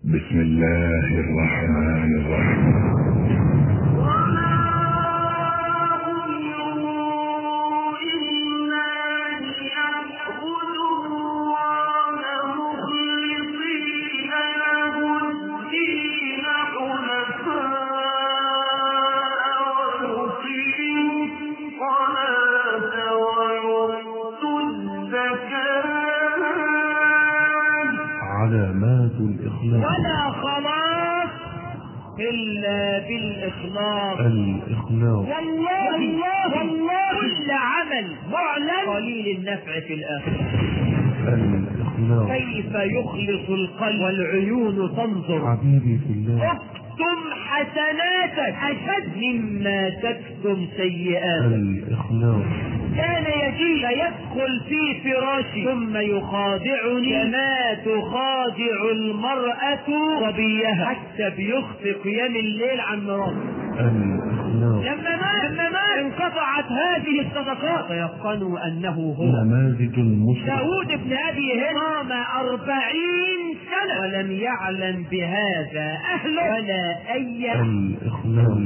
بسم الله الرحمن الرحيم وما أمروا إلا ليعبدوا الله مخلصين له الدين حنفاء ويقيموا الصلاة ويؤتوا الزكاة علامات الإخلاص ولا خلاص إلا بالإخلاص الإخلاص والله والله كل عمل معلن قليل النفع في الآخرة الإخلاص كيف يخلص القلب والعيون تنظر حبيبي في الله اكتم حسناتك أشد مما تكتم سيئاتك الإخلاص كان يجي فيدخل في فراشي ثم يخادعني كما تخادع المرأة صبيها حتى بيخفي قيام الليل عن مراته الإخلاص لما مات لما مات انقطعت هذه الصدقات فيقنوا انه هو نماذج المسلم داود بن ابي هند قام اربعين سنة ولم يعلم بهذا اهله ولا اي الإخلاص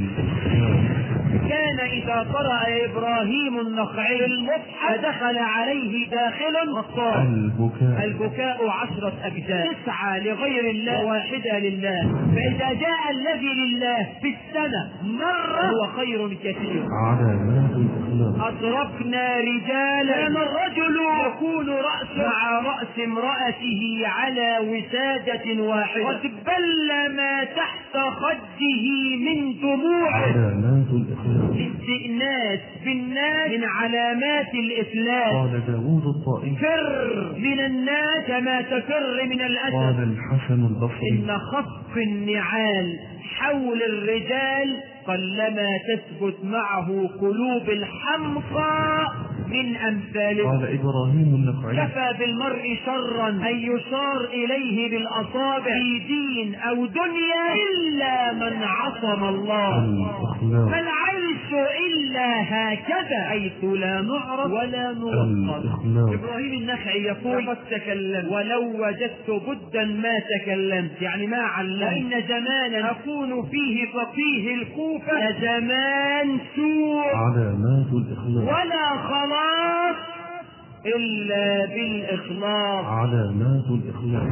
كان إذا قرأ إبراهيم النخعي المصحف فدخل عليه داخل وقال البكاء البكاء عشرة أجزاء تسعة لغير الله واحدة لله فإذا جاء الذي لله في السنة مرة هو خير كثير علامات الإخلاص أدركنا رجالا كان الرجل يكون رأسه مع رأس امرأته على وسادة واحدة قد بل ما تحت خده من دموع علامات الإخلاص الاستئناس بالناس من علامات الإفلاس قال داود الطائي فر من الناس كما تفر من الأسد قال الحسن البصري إن خف النعال حول الرجال قلما تثبت معه قلوب الحمقى من أمثاله قال إبراهيم النخعي كفى بالمرء شرا أن يشار إليه بالأصابع في دين أو دنيا إلا من عصم الله الإخلاص فالعيش إلا هكذا حيث لا نعرف ولا نرقب الإخلاص إبراهيم النخعي يقول قد تكلمت ولو وجدت بدا ما تكلمت يعني ما علمت وإن زمانا أكون فيه فقيه الكوفة زمان سوء علامات الإخلاص ولا خلاص إلا بالإخلاص علامات الإخلاص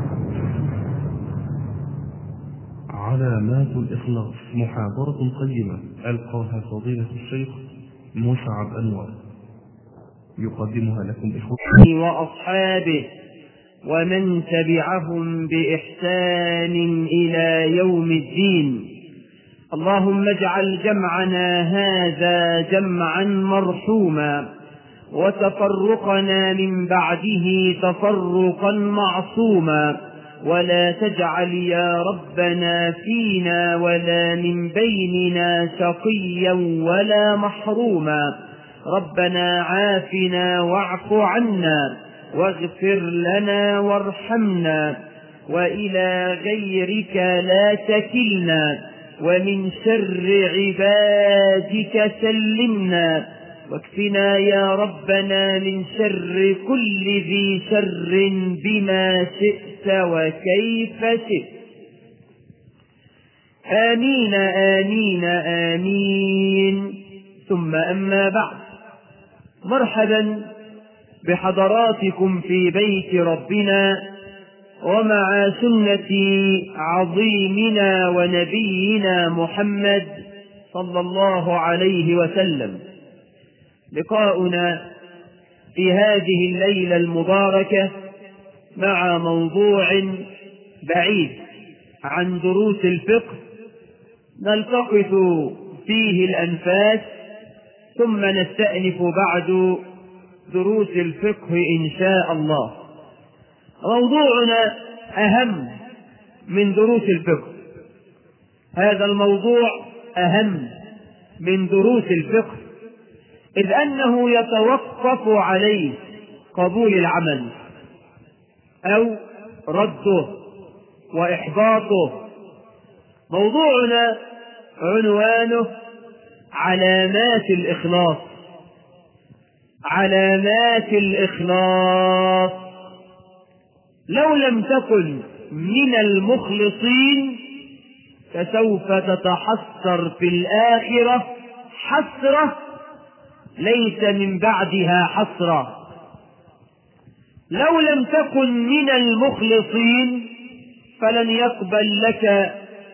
علامات الإخلاص محاضرة قيمة ألقاها فضيلة الشيخ مسعد أنور يقدمها لكم إخوة وأصحابه ومن تبعهم بإحسان إلى يوم الدين اللهم اجعل جمعنا هذا جمعا مرحوما وتفرقنا من بعده تفرقا معصوما ولا تجعل يا ربنا فينا ولا من بيننا شقيا ولا محروما ربنا عافنا واعف عنا واغفر لنا وارحمنا وإلى غيرك لا تكلنا ومن شر عبادك سلمنا واكفنا يا ربنا من شر كل ذي شر بما شئت وكيف شئت آمين آمين آمين ثم أما بعد مرحبا بحضراتكم في بيت ربنا ومع سنة عظيمنا ونبينا محمد صلى الله عليه وسلم لقاؤنا في هذه الليلة المباركة مع موضوع بعيد عن دروس الفقه نلتقط فيه الأنفاس ثم نستأنف بعد دروس الفقه إن شاء الله موضوعنا أهم من دروس الفقه هذا الموضوع أهم من دروس الفقه إذ أنه يتوقف عليه قبول العمل أو رده وإحباطه موضوعنا عنوانه علامات الإخلاص علامات الإخلاص لو لم تكن من المخلصين فسوف تتحسر في الآخرة حسرة ليس من بعدها حسرة لو لم تكن من المخلصين فلن يقبل لك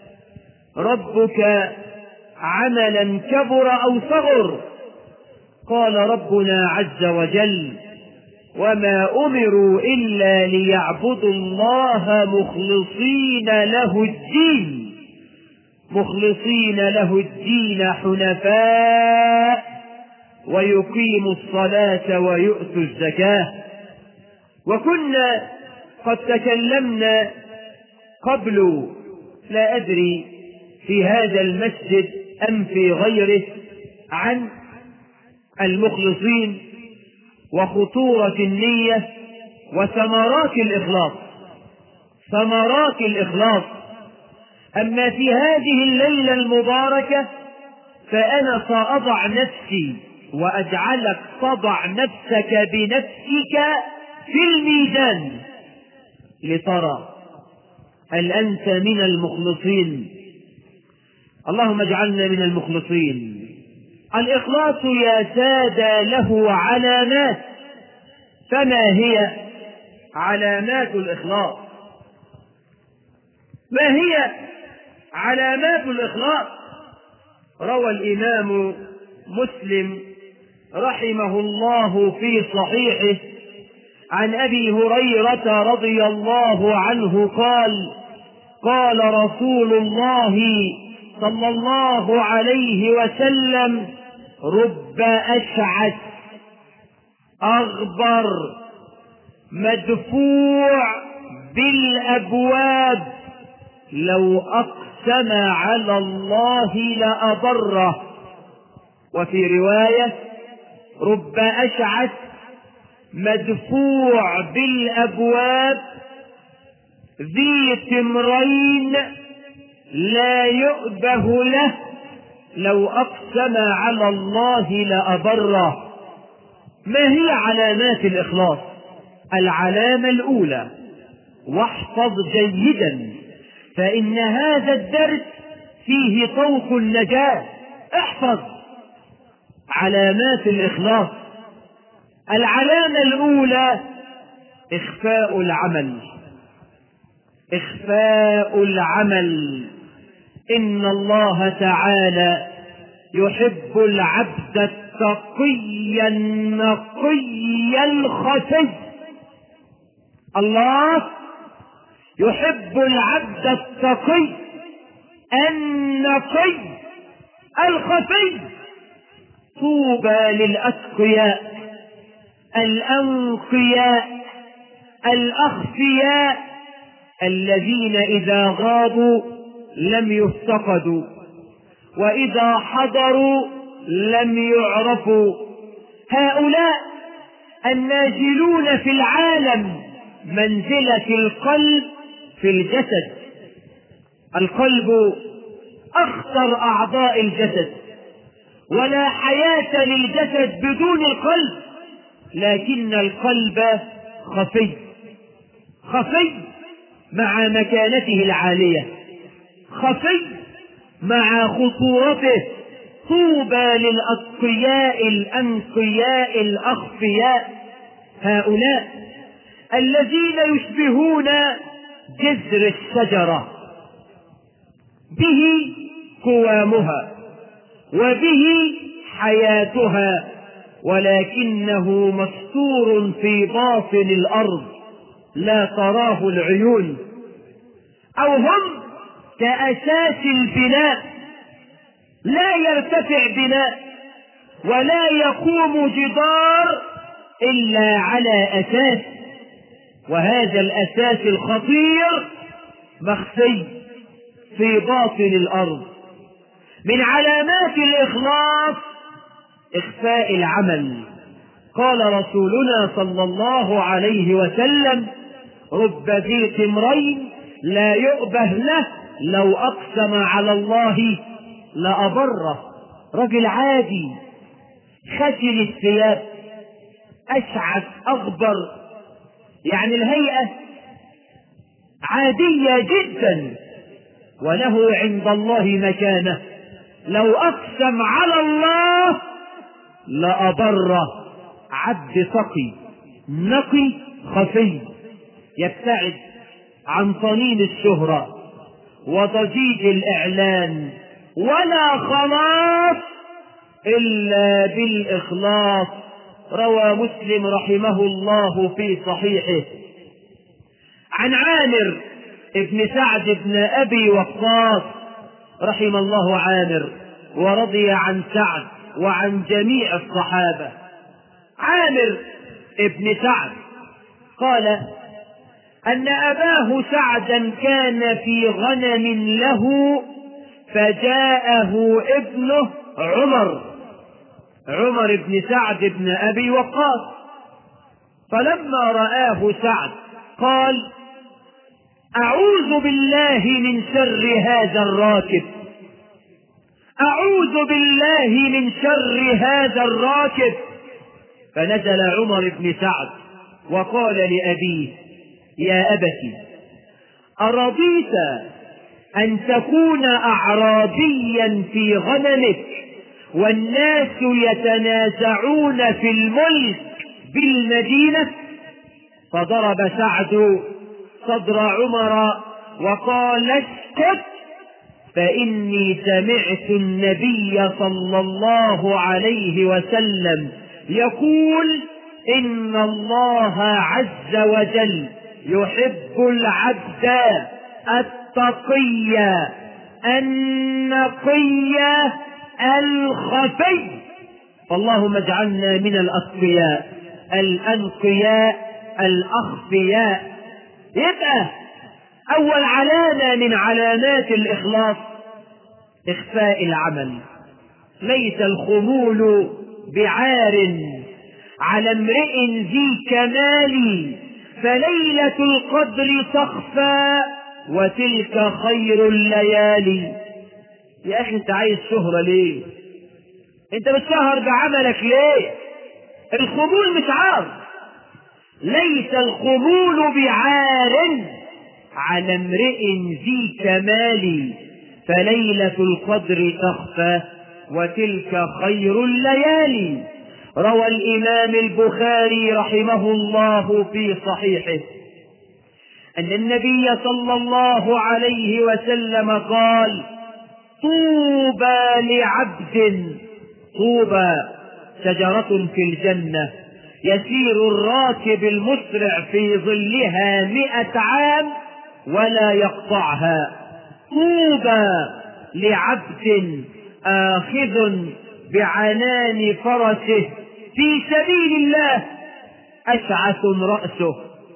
ربك عملا كبر أو صغر قال ربنا عز وجل وما أمروا إلا ليعبدوا الله مخلصين له الدين مخلصين له الدين حنفاء ويقيموا الصلاة ويؤتوا الزكاة وكنا قد تكلمنا قبل لا أدري في هذا المسجد أم في غيره عن المخلصين وخطورة النية وثمرات الإخلاص ثمرات الإخلاص أما في هذه الليلة المباركة فأنا سأضع نفسي وأجعلك تضع نفسك بنفسك في الميزان لترى هل أنت من المخلصين اللهم اجعلنا من المخلصين الإخلاص يا سادة له علامات فما هي علامات الإخلاص ما هي علامات الإخلاص روى الإمام مسلم رحمه الله في صحيحه عن أبي هريرة رضي الله عنه قال قال رسول الله صلى الله عليه وسلم رب أشعث أغبر مدفوع بالأبواب لو أقسم على الله لأبره وفي رواية رب أشعث مدفوع بالأبواب ذي تمرين لا يؤبه له لو أقسم على الله لأبره ما هي علامات الإخلاص العلامة الأولى واحفظ جيدا فإن هذا الدرس فيه طوق النجاة احفظ علامات الإخلاص العلامة الأولى إخفاء العمل إخفاء العمل إن الله تعالى يحب العبد التقي النقي الخفي الله يحب العبد التقي النقي الخفي طوبى للأتقياء الأنقياء الأخفياء الذين إذا غابوا لم يفتقدوا وإذا حضروا لم يعرفوا هؤلاء النازلون في العالم منزلة القلب في الجسد القلب أخطر أعضاء الجسد ولا حياة للجسد بدون القلب لكن القلب خفي خفي مع مكانته العالية خفي مع خطورته طوبى للأتقياء الأنقياء الأخفياء هؤلاء الذين يشبهون جذر الشجرة به قوامها وبه حياتها ولكنه مستور في باطن الأرض لا تراه العيون أو هم كأساس البناء لا يرتفع بناء ولا يقوم جدار إلا على أساس وهذا الأساس الخطير مخفي في باطن الأرض من علامات الإخلاص إخفاء العمل قال رسولنا صلى الله عليه وسلم رب ذي تمرين لا يؤبه له لو أقسم على الله لأبره رجل عادي خجل الثياب أشعث أغبر يعني الهيئة عادية جدا وله عند الله مكانة لو أقسم على الله لأبر عبد تقي نقي خفي يبتعد عن طنين الشهرة وضجيج الإعلان ولا خلاص إلا بالإخلاص روى مسلم رحمه الله في صحيحه عن عامر ابن سعد بن أبي وقاص رحم الله عامر ورضي عن سعد وعن جميع الصحابة عامر ابن سعد قال أن أباه سعدا كان في غنم له فجاءه ابنه عمر عمر بن سعد بن أبي وقاص فلما رآه سعد قال أعوذ بالله من شر هذا الراكب أعوذ بالله من شر هذا الراكب فنزل عمر بن سعد وقال لأبيه يا أبت أرضيت أن تكون أعرابيا في غنمك والناس يتنازعون في الملك بالمدينة فضرب سعد صدر عمر وقال اسكت فإني سمعت النبي صلى الله عليه وسلم يقول إن الله عز وجل يحب العبد التقي النقي الخفي فاللهم اجعلنا من الأتقياء الأنقياء الأخفياء يبقى أول علامة من علامات الإخلاص إخفاء العمل ليس الخمول بعار على امرئ ذي كمال فليلة القدر تخفى وتلك خير الليالي يا أخي أنت عايز شهرة ليه؟ أنت بتشهر بعملك ليه؟ الخمول مش عار ليس الخمول بعار على امرئ ذي كمال فليلة القدر تخفى وتلك خير الليالي روى الإمام البخاري رحمه الله في صحيحه أن النبي صلى الله عليه وسلم قال طوبى لعبد طوبى شجرة في الجنة يسير الراكب المسرع في ظلها مئة عام ولا يقطعها طوبى لعبد آخذ بعنان فرسه في سبيل الله أشعث رأسه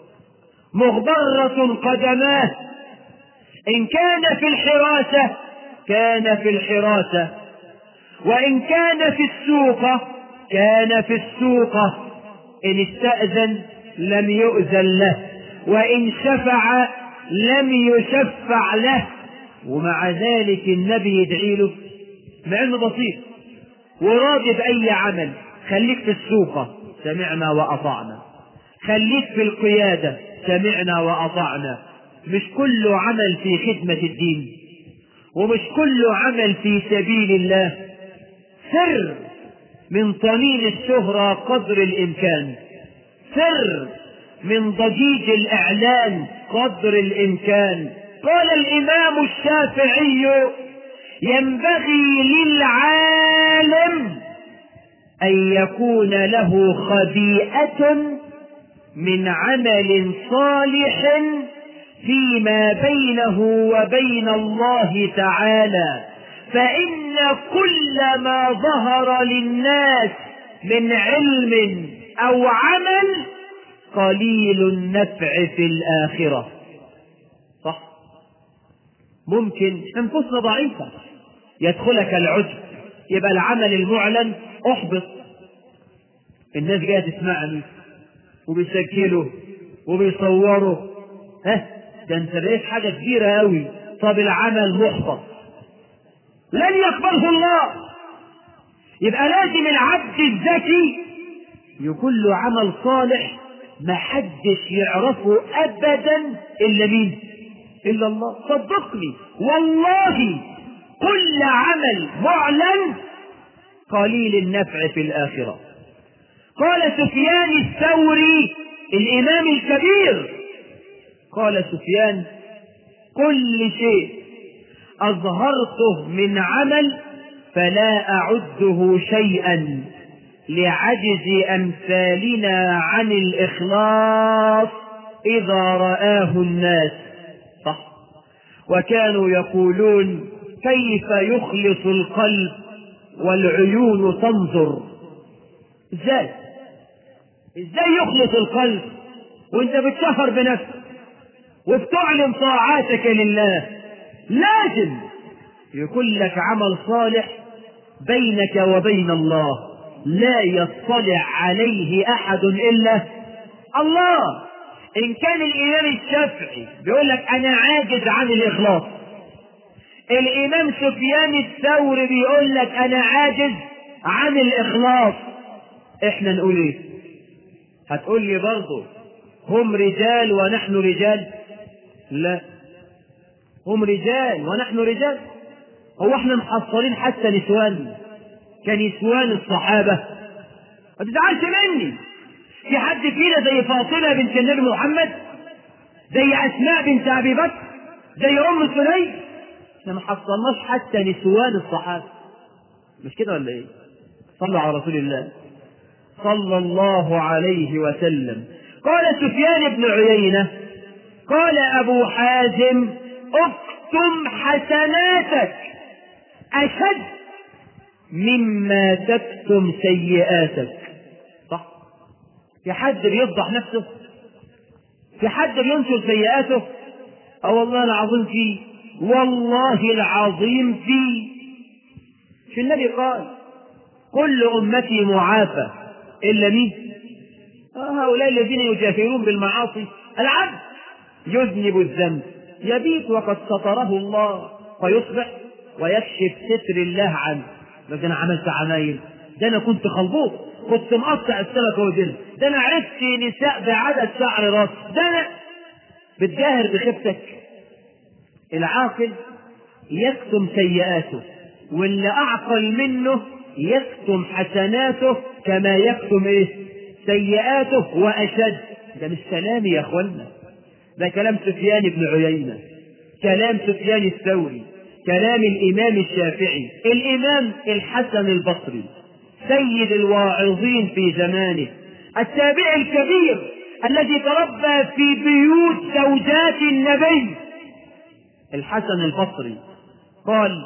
مغبرة قدماه إن كان في الحراسة كان في الحراسة وإن كان في السوق كان في السوق إن استأذن لم يؤذن له وإن شفع لم يشفع له ومع ذلك النبي يدعي له مع انه بسيط وراضي بأي عمل خليك في السوق سمعنا وأطعنا خليك في القيادة سمعنا وأطعنا مش كله عمل في خدمة الدين ومش كله عمل في سبيل الله سر من طنين الشهرة قدر الإمكان سر من ضجيج الإعلان قدر الإمكان قال الإمام الشافعي ينبغي للعالم أن يكون له خبيئة من عمل صالح فيما بينه وبين الله تعالى فإن كل ما ظهر للناس من علم أو عمل قليل النفع في الآخرة صح ممكن أنفسنا ضعيفة يدخلك العجب يبقى العمل المعلن احبط الناس جايه تسمعني وبيسجلوا وبيصوروا ها ده انت بقيت حاجه كبيره قوي طب العمل محبط لن يقبله الله يبقى لازم العبد الذكي يكون له عمل صالح ما حدش يعرفه ابدا الا مين إلا الله صدقني والله كل عمل معلن قليل النفع في الآخرة قال سفيان الثوري الإمام الكبير قال سفيان كل شيء أظهرته من عمل فلا أعده شيئا لعجز أمثالنا عن الإخلاص إذا رآه الناس صح وكانوا يقولون كيف يخلص القلب والعيون تنظر ازاي ازاي يخلص القلب وانت بتشهر بنفسك وبتعلن طاعاتك لله لازم يكون لك عمل صالح بينك وبين الله لا يطلع عليه احد الا الله ان كان الامام الشافعي بيقول لك انا عاجز عن الاخلاص الامام سفيان الثوري بيقول لك انا عاجز عن الاخلاص احنا نقول ايه هتقول لي برضه هم رجال ونحن رجال لا هم رجال ونحن رجال هو احنا محصلين حتى نسوان كنسوان الصحابة ما تزعلش مني في حد فينا زي فاطمة بنت النبي محمد زي أسماء بنت أبي بكر زي أم سليم احنا ما حصلناش حتى نسوان الصحابة مش كده ولا ايه؟ صلوا على رسول الله صلى الله عليه وسلم قال سفيان بن عيينة قال أبو حازم اكتم حسناتك أشد مما تكتم سيئاتك صح في حد بيفضح نفسه في حد بينشر سيئاته اه والله العظيم فيه والله العظيم فيه في النبي قال كل أمتي معافى إلا مين آه هؤلاء الذين يجاهرون بالمعاصي العبد يذنب الذنب يبيت وقد ستره الله فيصبح ويكشف ستر الله عنه ده انا عملت عمايل ده انا كنت خلبوط كنت مقطع السمكه وديلها ده انا عرفت نساء بعدد شعر راس ده انا بتجاهر بخيبتك العاقل يكتم سيئاته واللي اعقل منه يكتم حسناته كما يكتم ايه سيئاته واشد ده مش كلامي يا اخوانا ده كلام سفيان بن عيينة كلام سفيان الثوري كلام الإمام الشافعي الإمام الحسن البصري سيد الواعظين في زمانه التابع الكبير الذي تربى في بيوت زوجات النبي الحسن البصري قال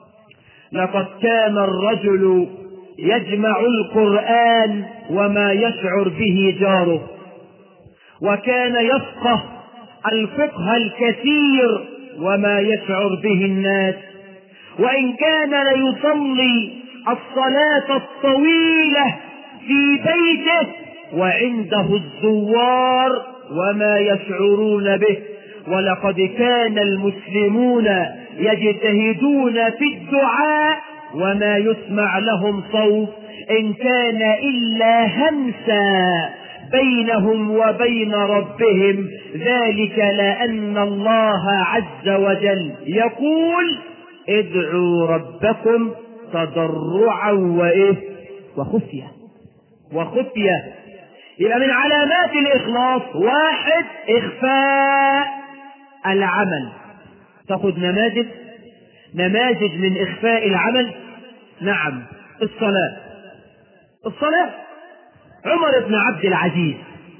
لقد كان الرجل يجمع القرآن وما يشعر به جاره وكان يفقه الفقه الكثير وما يشعر به الناس وإن كان ليصلي الصلاة الطويلة في بيته وعنده الزوار وما يشعرون به ولقد كان المسلمون يجتهدون في الدعاء وما يسمع لهم صوت إن كان إلا همسا بينهم وبين ربهم ذلك لأن الله عز وجل يقول ادعوا ربكم تضرعا وإيه وخفية وخفية يبقى من علامات الإخلاص واحد إخفاء العمل تاخذ نماذج نماذج من إخفاء العمل نعم الصلاة الصلاة عمر بن عبد العزيز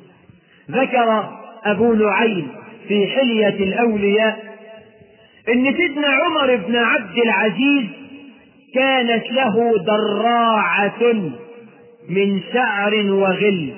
ذكر أبو نعيم في حلية الأولياء إن سيدنا عمر بن عبد العزيز كانت له دراعة من شعر وغل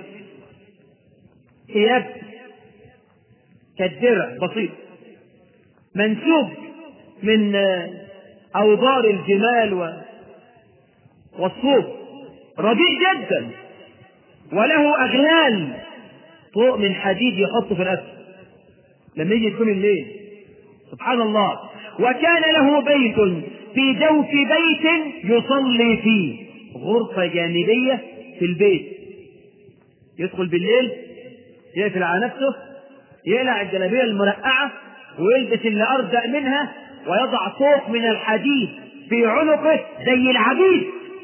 ثياب كالدرع بسيط منسوب من أوبار الجمال و... والصوف رديء جدا وله أغلال طوق من حديد يحطه في الأسفل لما يجي يكون الليل سبحان الله وكان له بيت في جوف بيت يصلي فيه غرفة جانبية في البيت يدخل بالليل يقفل على نفسه يقلع الجلابية المرقعة ويلبس اللي أردأ منها ويضع طوق من الحديد في عنقه زي العبيد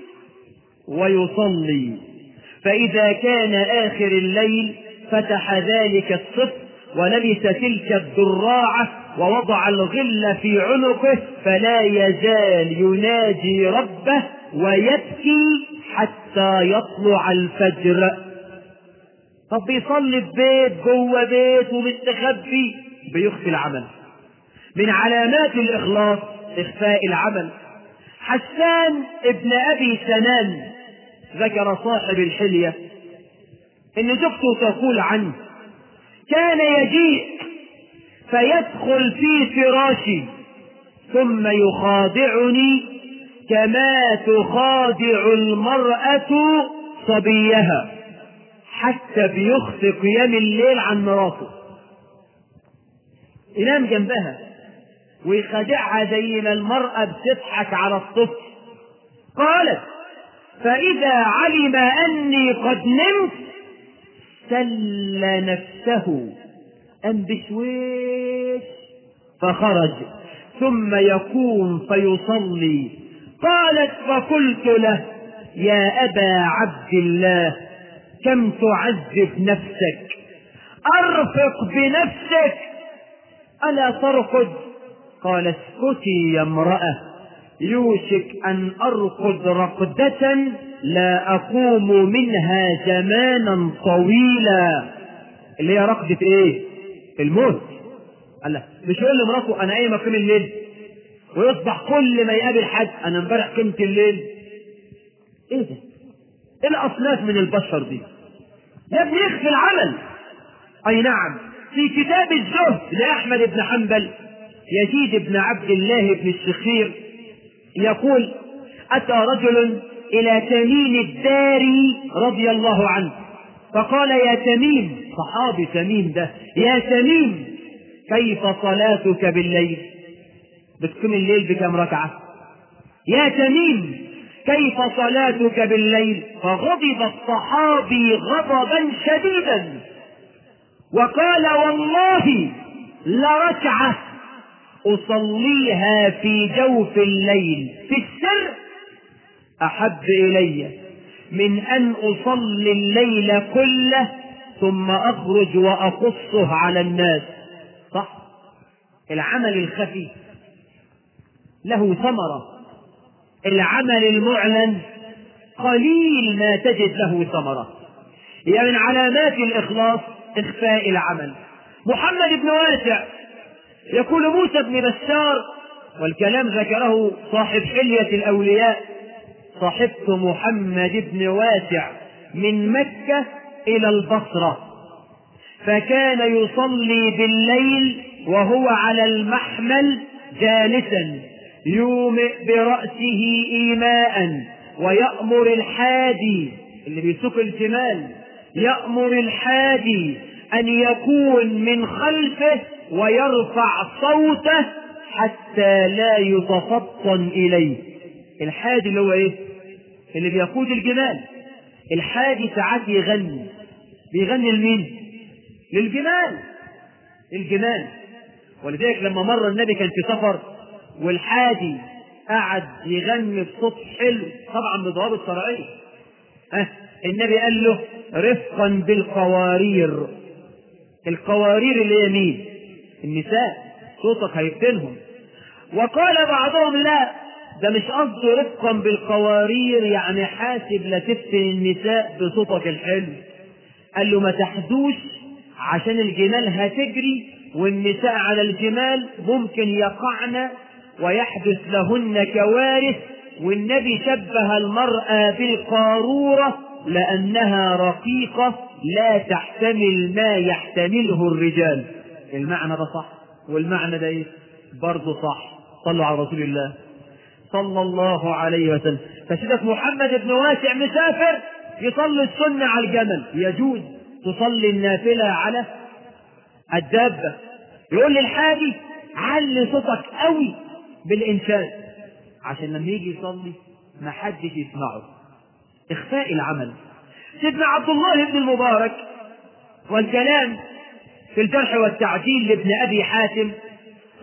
ويصلي فإذا كان آخر الليل فتح ذلك الصف ولبس تلك الدراعة ووضع الغل في عنقه فلا يزال يناجي ربه ويبكي حتى يطلع الفجر طب بيصلي في بيت جوه بيت ومستخبي بيخفي العمل من علامات الإخلاص إخفاء العمل حسان ابن أبي سنان ذكر صاحب الحلية إن زوجته تقول عنه كان يجيء فيدخل في فراشي ثم يخادعني كما تخادع المرأة صبيها حتى بيخفي قيام الليل عن مراته ينام جنبها ويخادعها زي ما المرأة بتضحك على الطفل قالت فإذا علم أني قد نمت سل نفسه أم بشويش فخرج ثم يقوم فيصلي قالت فقلت له يا أبا عبد الله كم تعذب نفسك أرفق بنفسك ألا ترقد قال اسكتي يا امرأة يوشك أن أرقد رقدة لا أقوم منها زمانا طويلا اللي هي رقدة إيه؟ الموت قال لا مش يقول لمراته أنا قايم أقيم الليل ويصبح كل ما يقابل حد أنا امبارح قمت الليل إيه ده؟ إيه الأصناف من البشر دي؟ يا ابني يخفي العمل أي نعم في كتاب الزهد لأحمد بن حنبل يزيد بن عبد الله بن الشخير يقول أتى رجل إلى تميم الداري رضي الله عنه فقال يا تميم صحابي تميم ده يا تميم كيف صلاتك بالليل بتقوم الليل بكم ركعة يا تميم كيف صلاتك بالليل فغضب الصحابي غضبا شديدا وقال والله لركعة أصليها في جوف الليل في السر أحب إلي من أن أصلي الليل كله ثم أخرج وأقصه على الناس صح العمل الخفي له ثمرة العمل المعلن قليل ما تجد له ثمرة هي من علامات الإخلاص إخفاء العمل محمد بن واسع يقول موسى بن بشار والكلام ذكره صاحب حلية الأولياء صاحبت محمد بن واسع من مكة إلى البصرة فكان يصلي بالليل وهو على المحمل جالسا يومئ برأسه إيماء ويأمر الحادي اللي بيسوق الجمال يأمر الحادي أن يكون من خلفه ويرفع صوته حتى لا يتفطن إليه الحادي اللي هو إيه؟ اللي بيقود الجمال الحادي ساعات يغني بيغني لمين؟ للجمال الجمال ولذلك لما مر النبي كان في سفر والحادي قعد يغني بصوت حلو طبعا بضوابط شرعيه أه النبي قال له رفقا بالقوارير القوارير اللي هي مين النساء صوتك هيفتنهم وقال بعضهم لا ده مش قصده رفقا بالقوارير يعني حاسب لا تفتن النساء بصوتك الحلو قال له ما تحدوش عشان الجمال هتجري والنساء على الجمال ممكن يقعن ويحدث لهن كوارث والنبي شبه المرأة بالقارورة لأنها رقيقة لا تحتمل ما يحتمله الرجال المعنى ده صح والمعنى ده ايه برضه صح صلوا على رسول الله صلى الله عليه وسلم فسيدك محمد بن واسع مسافر يصلي السنة على الجمل يجوز تصلي النافلة على الدابة يقول للحاجي علي صوتك قوي بالإنشاد عشان لما يجي يصلي ما حدش يسمعه إخفاء العمل سيدنا عبد الله بن المبارك والكلام في الجرح والتعديل لابن أبي حاتم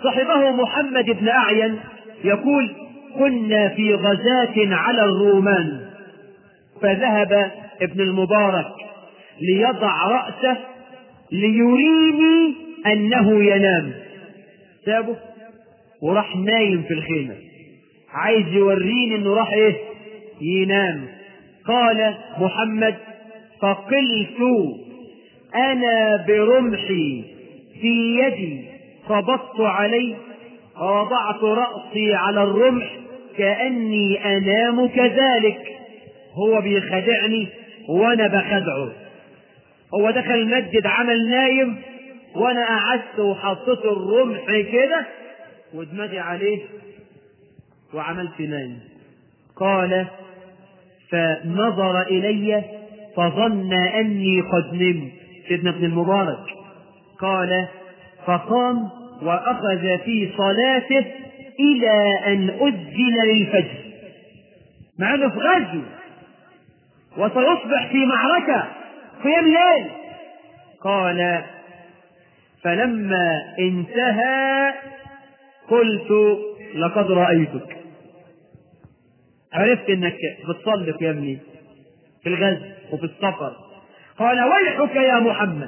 صحبه محمد بن أعين يقول كنا في غزاة على الرومان فذهب ابن المبارك ليضع رأسه ليريني أنه ينام سابه وراح نايم في الخيمة عايز يوريني انه راح ايه ينام قال محمد فقلت انا برمحي في يدي قبضت عليه ووضعت رأسي على الرمح كأني أنام كذلك هو بيخدعني وأنا بخدعه هو دخل المسجد عمل نايم وأنا قعدت وحطيت الرمح كده ودماغي عليه وعملت نايم قال فنظر إلي فظن أني قد نمت سيدنا ابن المبارك قال فقام وأخذ في صلاته إلى أن أذن للفجر مع أنه في غزو وسيصبح في معركة قيام ليل قال فلما انتهى قلت لقد رأيتك عرفت انك بتصلي يا ابني في الغزو وفي السفر قال ويحك يا محمد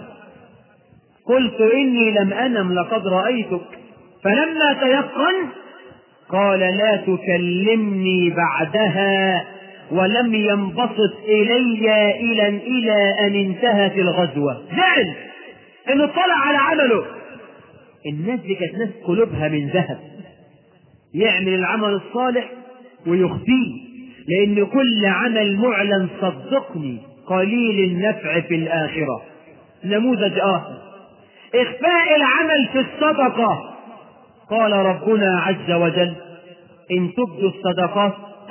قلت إني لم أنم لقد رأيتك فلما تيقن قال لا تكلمني بعدها ولم ينبسط إلي إلى إلى أن انتهت الغزوة زعل إنه اطلع على عمله الناس دي كانت ناس قلوبها من ذهب يعمل العمل الصالح ويخفيه لأن كل عمل معلن صدقني قليل النفع في الآخرة نموذج آخر إخفاء العمل في الصدقة قال ربنا عز وجل إن تبدوا الصدقات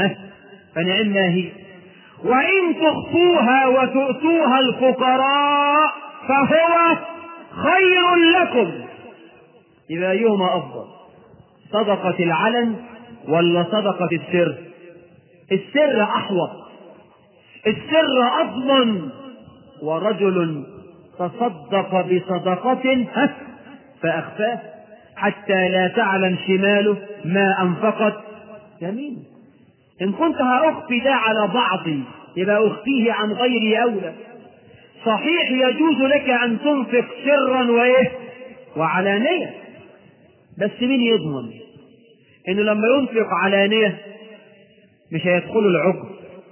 فنعما هي وإن تخفوها وتؤتوها الفقراء فهو خير لكم إذا أيهما أفضل صدقة العلن ولا صدقة السر السر أحوط السر أضمن ورجل تصدق بصدقة فأخفاه حتى لا تعلم شماله ما أنفقت يمين إن كنت هأخفي ده على بعضي يبقى أخفيه عن غيري أولى صحيح يجوز لك أن تنفق سرا وإيه وعلانية بس مين يضمن إنه لما ينفق علانية مش هيدخلوا العقد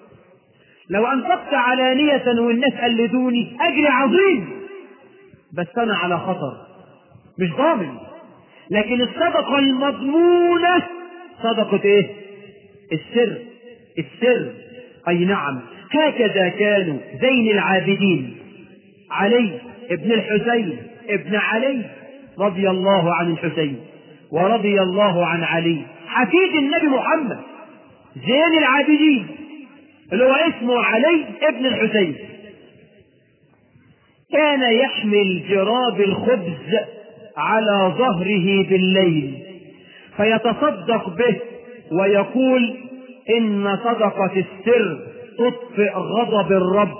لو أنفقت علانية والناس قلدوني أجر عظيم بس أنا على خطر مش ضامن لكن الصدقة المضمونة صدقة إيه؟ السر السر أي نعم هكذا كانوا زين العابدين علي ابن الحسين ابن علي رضي الله عن الحسين ورضي الله عن علي حفيد النبي محمد زين العابدين اللي هو اسمه علي ابن الحسين كان يحمل جراب الخبز على ظهره بالليل فيتصدق به ويقول إن صدقة السر تطفئ غضب الرب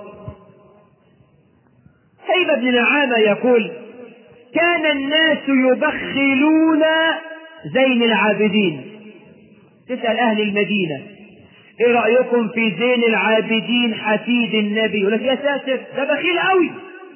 سيد بن نعامة يقول كان الناس يبخلون زين العابدين تسأل أهل المدينة ايه رأيكم في زين العابدين حفيد النبي يقول لك يا ساتر ده بخيل قوي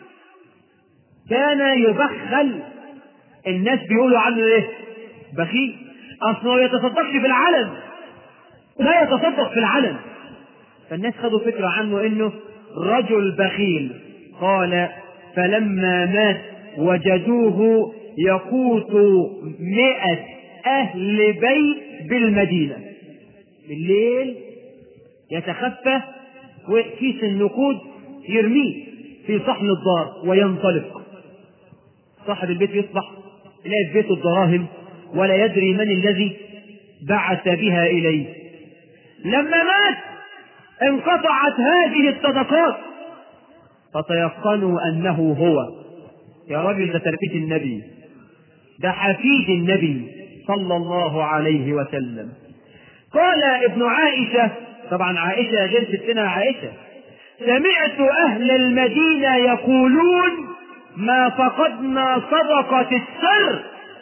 كان يبخل الناس بيقولوا عنه ايه بخيل اصله ما يتصدقش في العلن لا يتصدق في العلن فالناس خدوا فكرة عنه انه رجل بخيل قال فلما مات وجدوه يقوت مئة أهل بيت بالمدينة بالليل يتخفى وكيس النقود يرميه في صحن الدار وينطلق صاحب البيت يصبح يلاقي في بيته الدراهم ولا يدري من الذي بعث بها إليه لما مات انقطعت هذه الصدقات فتيقنوا أنه هو يا راجل ده تربية النبي ده حفيد النبي صلى الله عليه وسلم قال ابن عائشة طبعا عائشة غير ستنا عائشة سمعت أهل المدينة يقولون ما فقدنا صدقة السر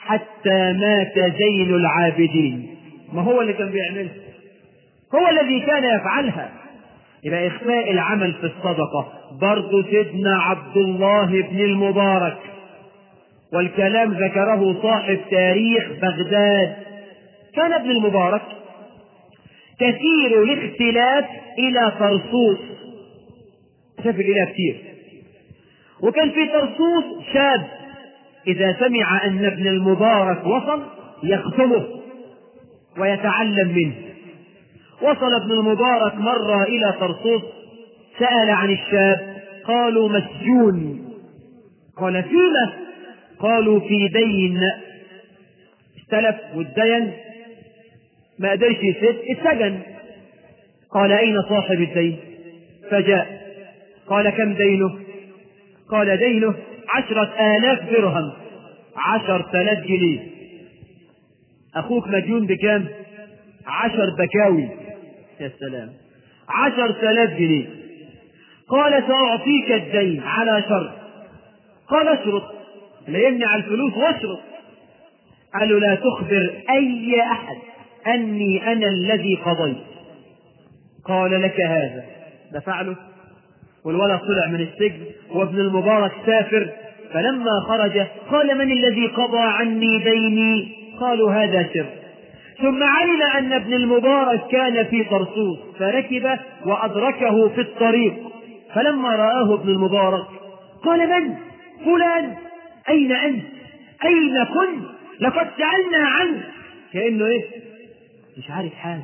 حتى مات زين العابدين ما هو اللي كان بيعملها هو الذي كان يفعلها يبقى إخفاء العمل في الصدقة برضو سيدنا عبد الله بن المبارك والكلام ذكره صاحب تاريخ بغداد كان ابن المبارك كثير الاختلاف إلى طرسوس سافر إلى كثير وكان في طرسوس شاب إذا سمع أن ابن المبارك وصل يختمه ويتعلم منه وصل ابن المبارك مرة إلى طرسوس سأل عن الشاب قالوا مسجون قال فيما قالوا في دين استلف والدين ما قدرش يسد اتسجن قال أين صاحب الدين فجاء قال كم دينه قال دينه عشرة آلاف درهم عشر آلاف جنيه أخوك مديون بكام عشر بكاوي يا سلام عشر آلاف جنيه قال سأعطيك الدين على شرط قال اشرط ليمني على الفلوس واشرط قال له لا تخبر أي أحد أني أنا الذي قضيت قال لك هذا دفع له والولد طلع من السجن وابن المبارك سافر فلما خرج قال من الذي قضى عني ديني قالوا هذا سر ثم علم أن ابن المبارك كان في طرسوس فركب وأدركه في الطريق فلما رآه ابن المبارك قال من فلان أين أنت أين كنت لقد سألنا عنك كأنه إيه مش عارف حاجة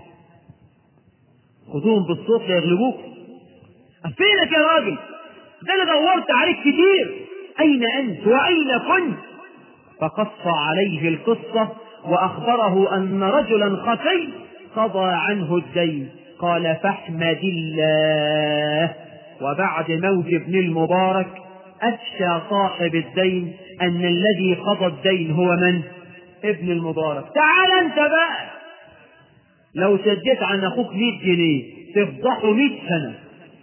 خذوهم بالصوت ليغلبوك فينك يا راجل ده انا دورت عليك كتير اين انت واين كنت فقص عليه القصه واخبره ان رجلا خفي قضى عنه الدين قال فاحمد الله وبعد موت ابن المبارك افشى صاحب الدين ان الذي قضى الدين هو من ابن المبارك تعال انت بقى لو سديت عن اخوك 100 جنيه تفضحه 100 سنه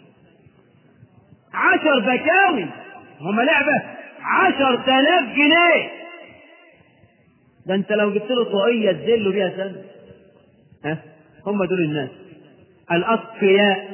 عشر بكاوي هم لعبة عشر تلاف جنيه ده انت لو جبت له طاقية تذله بيها سنة ها هم دول الناس الأصفياء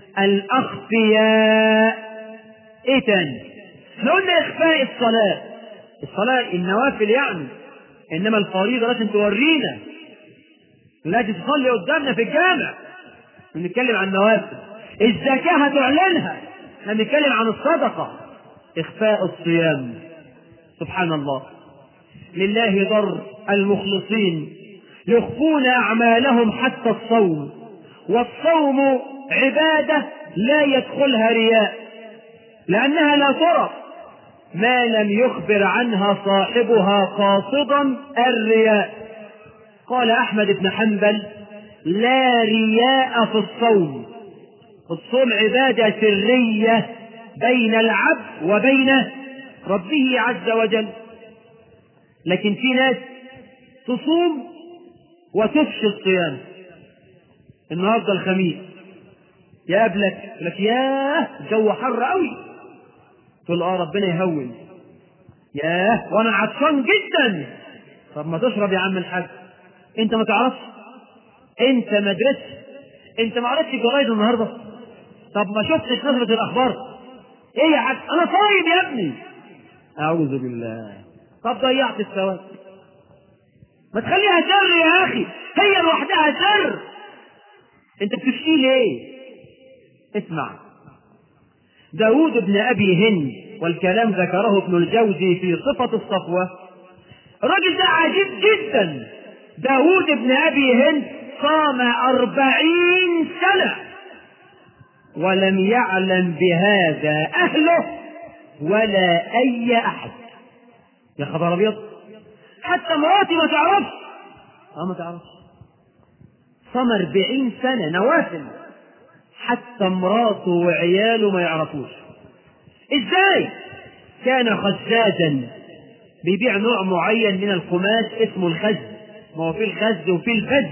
الأخفياء ايه تاني احنا قلنا إخفاء الصلاة الصلاة النوافل يعني إنما الفريضة لازم تورينا لازم تصلي قدامنا في الجامع بنتكلم عن النوافل الزكاة هتعلنها احنا بنتكلم عن الصدقة إخفاء الصيام سبحان الله لله ضر المخلصين يخفون أعمالهم حتى الصوم والصوم عبادة لا يدخلها رياء لأنها لا ترى ما لم يخبر عنها صاحبها قاصدا الرياء قال أحمد بن حنبل لا رياء في الصوم الصوم عبادة سرية بين العبد وبين ربه عز وجل لكن في ناس تصوم وتفشي الصيام النهارده الخميس يقابلك لك ياه الجو حر قوي تقول اه ربنا يهون ياه وانا عطشان جدا طب ما تشرب يا عم الحاج انت ما تعرفش انت ما درستش انت ما قريتش الجرايد النهارده طب ما شفتش نشرة الاخبار ايه يا حاج انا صايم يا ابني اعوذ بالله طب ضيعت الثواب ما تخليها سر يا اخي هي لوحدها سر انت بتفشيه ليه اسمع داود بن ابي هند والكلام ذكره ابن الجوزي في صفة الصفوة الراجل ده عجيب جدا داود بن ابي هند صام أربعين سنة ولم يعلم بهذا أهله ولا أي أحد يا خبر أبيض حتى مراتي ما تعرفش اه ما تعرفش صام أربعين سنة نوافل حتى مراته وعياله ما يعرفوش ازاي كان خزازا بيبيع نوع معين من القماش اسمه الخز ما هو في الخز وفي البز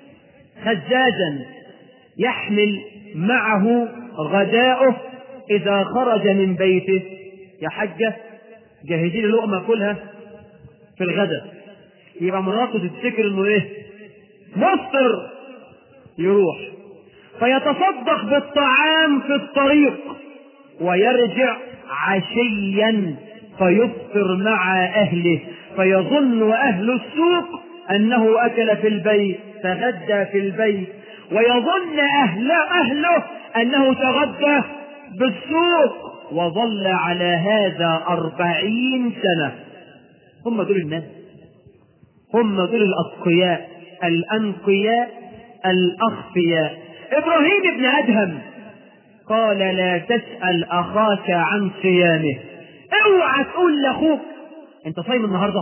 خزازا يحمل معه غداؤه إذا خرج من بيته يا حجة جهزي لي لقمة كلها في الغداء يبقى مراته تفتكر انه ايه مفطر يروح فيتصدق بالطعام في الطريق ويرجع عشيا فيفطر مع اهله فيظن اهل السوق انه اكل في البيت تغدى في البيت ويظن اهل اهله انه تغدى بالسوق وظل على هذا أربعين سنة هم دول الناس هم دول الأتقياء الأنقياء الأخفياء إبراهيم بن أدهم قال لا تسأل أخاك عن صيامه اوعى تقول لأخوك أنت صايم النهاردة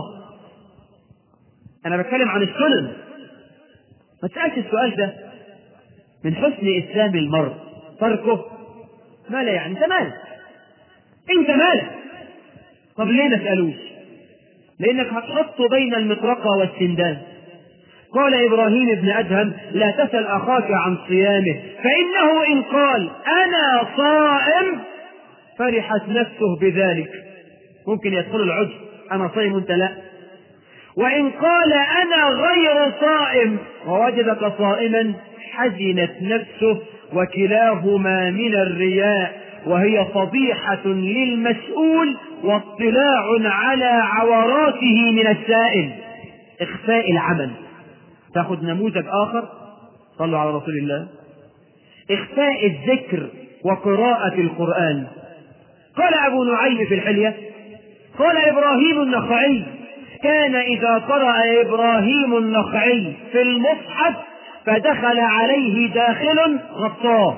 أنا بتكلم عن السنن ما تسألش السؤال ده من حسن إسلام المرء تركه ما لا يعني أنت مالك أنت مالك طب ليه ما تسألوش لأنك هتحطه بين المطرقة والسندان قال إبراهيم بن أدهم لا تسأل أخاك عن صيامه فإنه إن قال أنا صائم فرحت نفسه بذلك ممكن يدخل العجب أنا صائم وأنت لا وإن قال أنا غير صائم ووجدك صائما حزنت نفسه وكلاهما من الرياء وهي فضيحة للمسؤول واطلاع على عوراته من السائل إخفاء العمل تاخذ نموذج آخر صلوا على رسول الله إخفاء الذكر وقراءة القرآن قال أبو نعيم في الحلية قال إبراهيم النخعي كان إذا قرأ إبراهيم النخعي في المصحف فدخل عليه داخل غطاه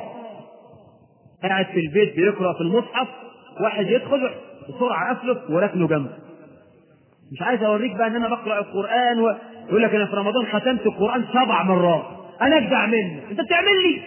قاعد في البيت بيقرأ في المصحف واحد يدخل بسرعة قفله وركنه جنبه مش عايز اوريك بقى ان انا بقرا القران ويقول لك انا في رمضان ختمت القران سبع مرات انا اجدع منك انت بتعمل لي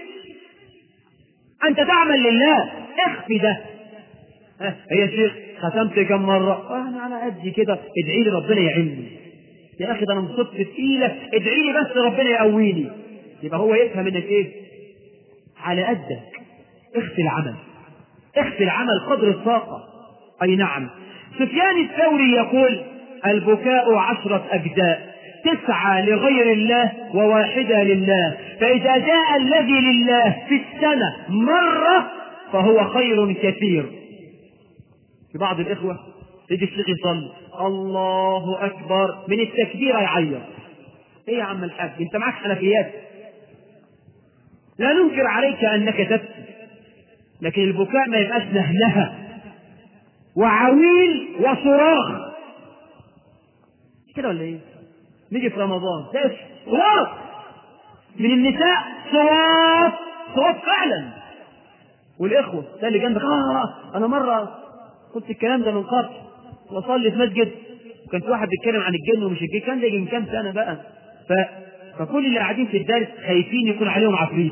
انت تعمل لله اخفي ده ها، هي شيخ ختمت كم مره انا على قدي كده ادعي لي ربنا يعيني يا اخي ده انا مصبت تقيله ادعي لي بس ربنا يقويني يبقى هو يفهم انك ايه على قدك اخفي العمل اخفي العمل قدر الطاقه اي نعم سفيان الثوري يقول البكاء عشرة أجزاء تسعة لغير الله وواحدة لله فإذا جاء الذي لله في السنة مرة فهو خير كثير في بعض الإخوة يجي الشيخ يصلي الله أكبر من التكبير يعيط إيه يا عم الحاج أنت معك حنفيات لا ننكر عليك أنك تبكي لكن البكاء ما يبقاش نهنها وعويل وصراخ كده ولا ايه؟ نيجي في رمضان تلاقي صوت من النساء صوت صوت فعلا والاخوه ده اللي جنبك اه انا مره قلت الكلام ده من قبل واصلي في مسجد وكان في واحد بيتكلم عن الجن ومش الجن كان ده يجي من كام سنه بقى ف... فكل اللي قاعدين في الدرس خايفين يكون عليهم عفريت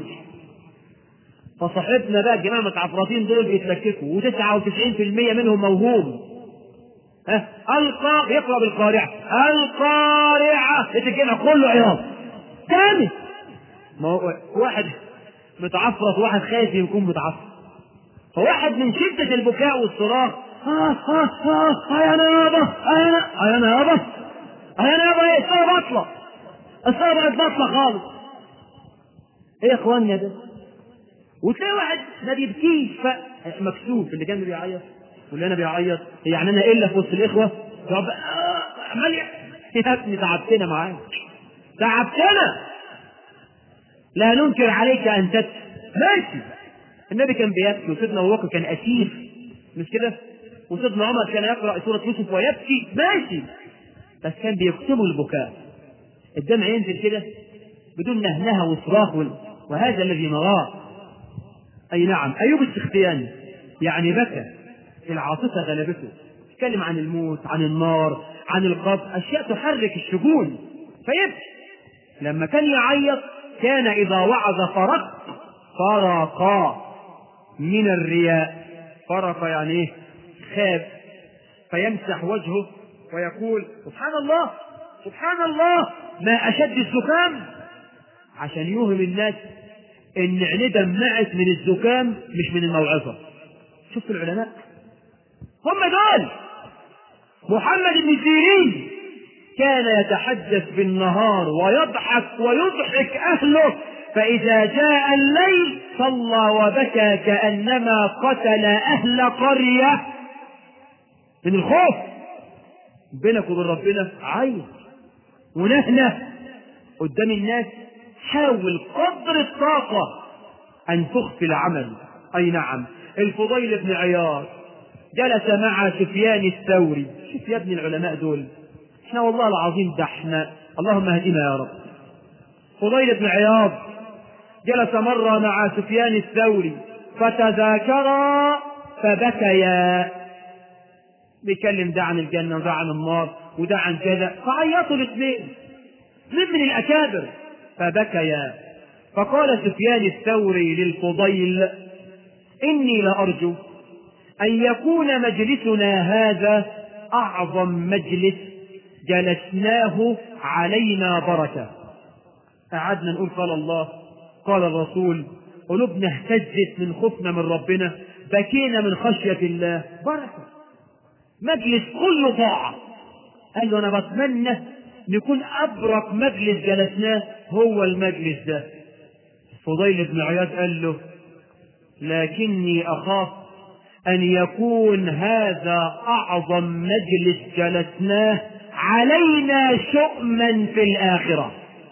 فصاحبنا بقى الجماعه المتعفرطين دول بيتلككوا و99% منهم موهوم ها القى يقرا بالقارعه القارعه الجمع كله عياط تاني ما هو واحد متعفرط وواحد خايف يكون متعفرط فواحد من شدة البكاء والصراخ ها ها ها يا انا يابا يا انا يابا يا انا يابا ايه الصلاة بطلة الصلاة بقت بطلة خالص ايه يا اخواننا ده وتلاقي واحد ما بيبكيش ف مكسوف اللي جنبي بيعيط واللي انا بيعيط يعني انا الا في وسط الاخوه يقعد آه، عمال ي- يا ابني تعبتنا معاك تعبتنا لا ننكر عليك ان تبكي ماشي النبي كان بيبكي وسيدنا ابو بكر كان اسير مش كده وسيدنا عمر كان يقرا سوره يوسف ويبكي ماشي بس كان بيكتموا البكاء الدمع ينزل كده بدون نهنها وصراخ وال- وهذا الذي نراه أي نعم أيوب السختياني يعني بكى العاطفة غلبته تكلم عن الموت عن النار عن القبر أشياء تحرك الشجون فيبكي لما كان يعيط كان إذا وعظ فرق فرق من الرياء فرق يعني إيه خاف فيمسح وجهه ويقول سبحان الله سبحان الله ما أشد الزكام عشان يوهم الناس ان عينيه دمعت من الزكام مش من الموعظه شفتوا العلماء هم دول محمد بن سيرين كان يتحدث بالنهار ويضحك ويضحك أهله فإذا جاء الليل صلى وبكى كأنما قتل أهل قرية من الخوف بينك وبين ربنا عين ونهنة قدام الناس حاول قدر الطاقة أن تخفي العمل أي نعم الفضيل بن عياض جلس مع سفيان الثوري شوف يا ابن العلماء دول احنا والله العظيم ده احنا اللهم اهدنا يا رب فضيل بن عياض جلس مرة مع سفيان الثوري فتذاكرا فبكيا بيكلم ده عن الجنة وده عن النار وده عن كذا فعيطوا الاثنين من من الأكابر فبكيا فقال سفيان الثوري للفضيل إني لأرجو أن يكون مجلسنا هذا أعظم مجلس جلسناه علينا بركة قعدنا نقول قال الله قال الرسول قلوبنا اهتزت من خوفنا من ربنا بكينا من خشية الله بركة مجلس كله طاعة قال له أنا بتمنى نكون أبرك مجلس جلسناه هو المجلس ده فضيل بن عياض قال له لكني أخاف أن يكون هذا أعظم مجلس جلسناه علينا شؤما في الآخرة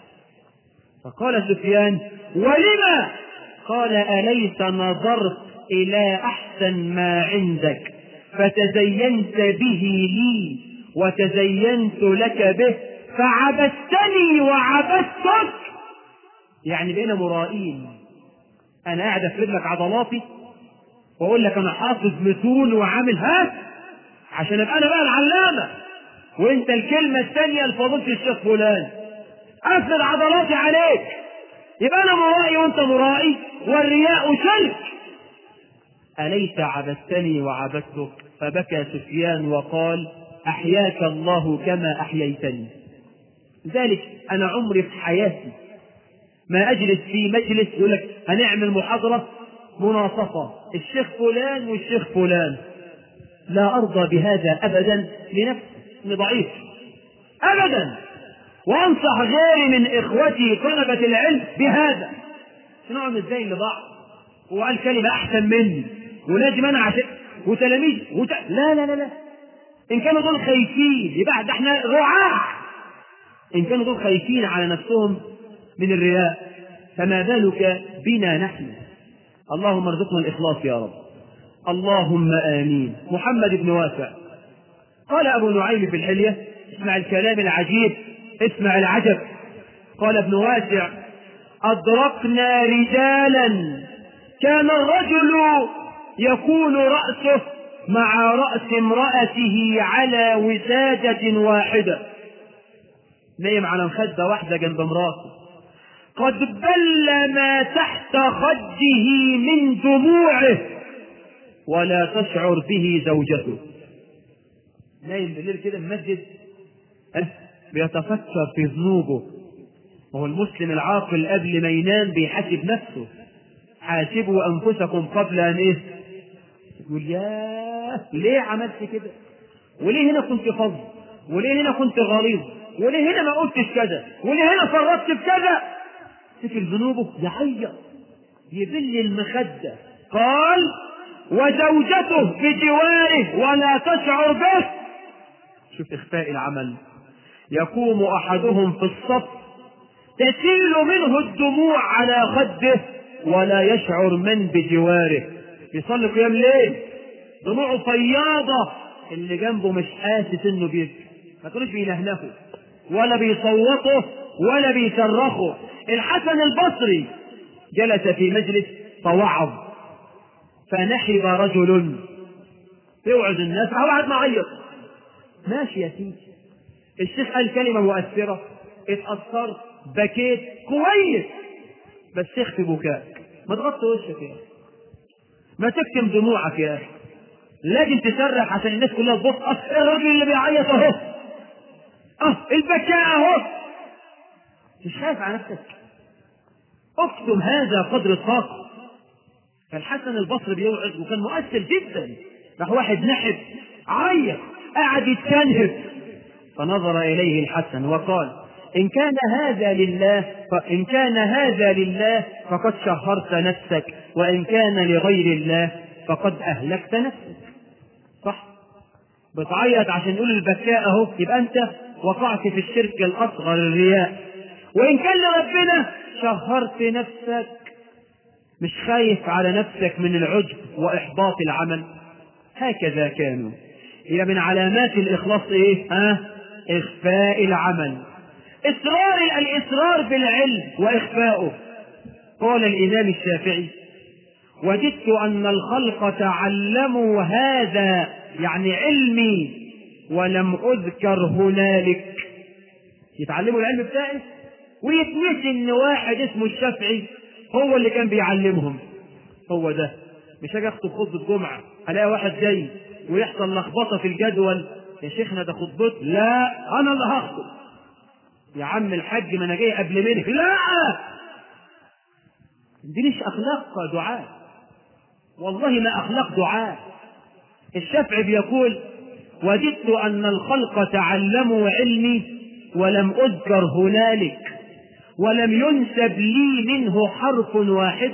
فقال سفيان ولما قال أليس نظرت إلى أحسن ما عندك فتزينت به لي وتزينت لك به فعبستني وعبستك يعني بقينا مرائين انا قاعد افرد لك عضلاتي واقول لك انا حافظ متون وعامل هات عشان ابقى انا بقى العلامه وانت الكلمه الثانيه لفضيله الشيخ فلان افرد عضلاتي عليك يبقى انا مرائي وانت مرائي والرياء شرك اليس عبستني وعبستك فبكى سفيان وقال احياك الله كما احييتني ذلك انا عمري في حياتي ما اجلس في مجلس يقول لك هنعمل محاضره مناصفه الشيخ فلان والشيخ فلان لا ارضى بهذا ابدا لنفسي اني ضعيف ابدا وانصح غيري من اخوتي طلبه العلم بهذا نعمل ازاي لبعض هو قال كلمه احسن مني ولازم انا عشان وتلاميذ وت... لا لا لا لا ان كانوا دول خايفين يبقى ده احنا رعاة ان كانوا دول خايفين على نفسهم من الرياء فما بالك بنا نحن اللهم ارزقنا الاخلاص يا رب اللهم امين محمد بن واسع قال ابو نعيم في الحليه اسمع الكلام العجيب اسمع العجب قال ابن واسع ادركنا رجالا كان الرجل يكون راسه مع راس امراته على وساده واحده نايم على مخده واحده جنب امراته قد بل ما تحت خده من دموعه ولا تشعر به زوجته نايم بالليل كده المسجد أه بيتفكر في ذنوبه وهو المسلم العاقل قبل ما ينام بيحاسب نفسه حاسبوا انفسكم قبل ان ايه يقول ياه ليه عملت كده وليه هنا كنت فظ وليه هنا كنت غليظ وليه هنا ما قلتش كذا وليه هنا فرطت في كذا تفتكر ذنوبه يعيط يبل المخدة قال وزوجته بجواره ولا تشعر به شوف إخفاء العمل يقوم أحدهم في الصف تسيل منه الدموع على خده ولا يشعر من بجواره يصلي قيام ليل دموعه فياضة اللي جنبه مش حاسس انه بيبكي ما كانوش بينهنهوا ولا بيصوتوا ولا بيصرخوا الحسن البصري جلس في مجلس فوعظ فنحب رجل يوعظ الناس هو قاعد معيط ماشي يا سيدي الشيخ قال كلمة مؤثرة اتأثرت بكيت كويس بس اخفي بكاءك ما تغطي وشك يا اخي ما تكتم دموعك يا اخي لازم تصرخ عشان الناس كلها تبص اه الراجل اللي بيعيط اهو اه البكاء اهو مش خايف على نفسك اكتم هذا قدر الطاقة فالحسن البصري بيوعظ وكان مؤثر جدا راح واحد نحب عيط قعد يتكنهب فنظر إليه الحسن وقال إن كان هذا لله فإن كان هذا لله فقد شهرت نفسك وإن كان لغير الله فقد أهلكت نفسك صح بتعيط عشان يقول البكاء اهو يبقى انت وقعت في الشرك الاصغر الرياء وان كان لربنا شهرت نفسك مش خايف على نفسك من العجب واحباط العمل هكذا كانوا هي من علامات الاخلاص ايه ها اخفاء العمل اصرار الاصرار بالعلم واخفاؤه قال الامام الشافعي وجدت أن الخلق تعلموا هذا يعني علمي ولم أذكر هنالك يتعلموا العلم بتاعي ويتنسي إن واحد اسمه الشافعي هو اللي كان بيعلمهم هو ده مش هاجي اخطب خطبة جمعة الاقي واحد جاي ويحصل لخبطة في الجدول يا شيخنا ده خطبتي لا انا اللي هخطب يا عم الحاج ما انا جاي قبل منك لا دي مش اخلاق دعاء والله ما اخلاق دعاء الشافعي بيقول وجدت ان الخلق تعلموا علمي ولم اذكر هنالك ولم ينسب لي منه حرف واحد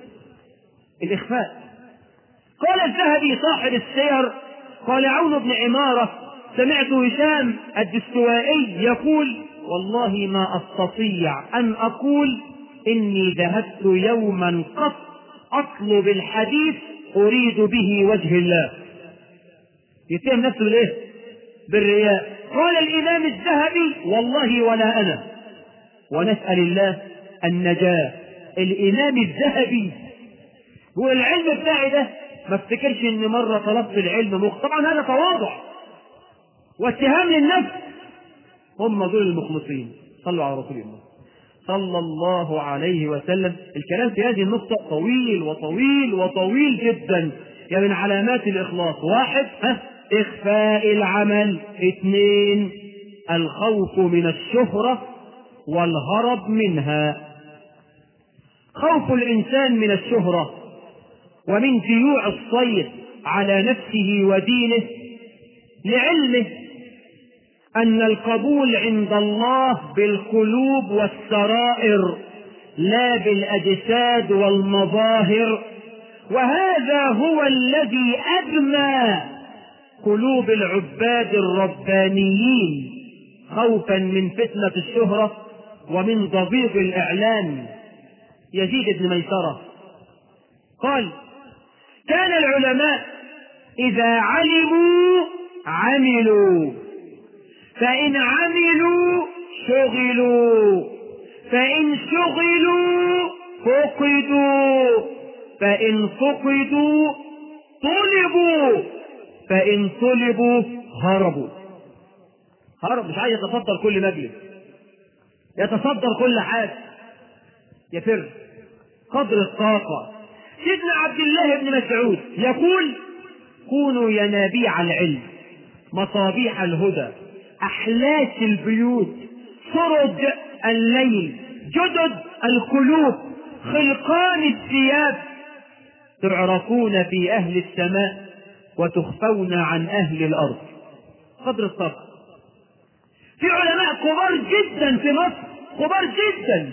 الاخفاء قال الذهبي صاحب السير قال عون بن عمارة سمعت هشام الدستوائي يقول والله ما استطيع ان اقول اني ذهبت يوما قط اطلب الحديث اريد به وجه الله يتهم نفسه ليه بالرياء قال الامام الذهبي والله ولا انا ونسال الله النجاه الامام الذهبي هو العلم بتاعي ده ما افتكرش ان مره طلبت العلم مخ طبعا هذا تواضع واتهام للنفس هم دول المخلصين صلوا على رسول الله صلى الله عليه وسلم الكلام في هذه النقطة طويل وطويل وطويل جدا يعني من علامات الإخلاص واحد ها إخفاء العمل اثنين الخوف من الشهرة والهرب منها خوف الإنسان من الشهرة ومن جيوع الصيد على نفسه ودينه لعلمه أن القبول عند الله بالقلوب والسرائر لا بالأجساد والمظاهر وهذا هو الذي أدمى قلوب العباد الربانيين خوفا من فتنة الشهرة ومن ضبيب الإعلان يزيد بن ميسرة قال كان العلماء إذا علموا عملوا فإن عملوا شغلوا فإن شغلوا فقدوا فإن فقدوا طلبوا فإن طلبوا هربوا هرب مش عايز يتصدر كل مجلس يتصدر كل حاجة يفر قدر الطاقة سيدنا عبد الله بن مسعود يقول كونوا ينابيع العلم مصابيح الهدى أحلاس البيوت سرج الليل جدد القلوب خلقان الثياب تعرفون في أهل السماء وتخفون عن أهل الأرض قدر الصبر في علماء كبار جدا في مصر كبار جدا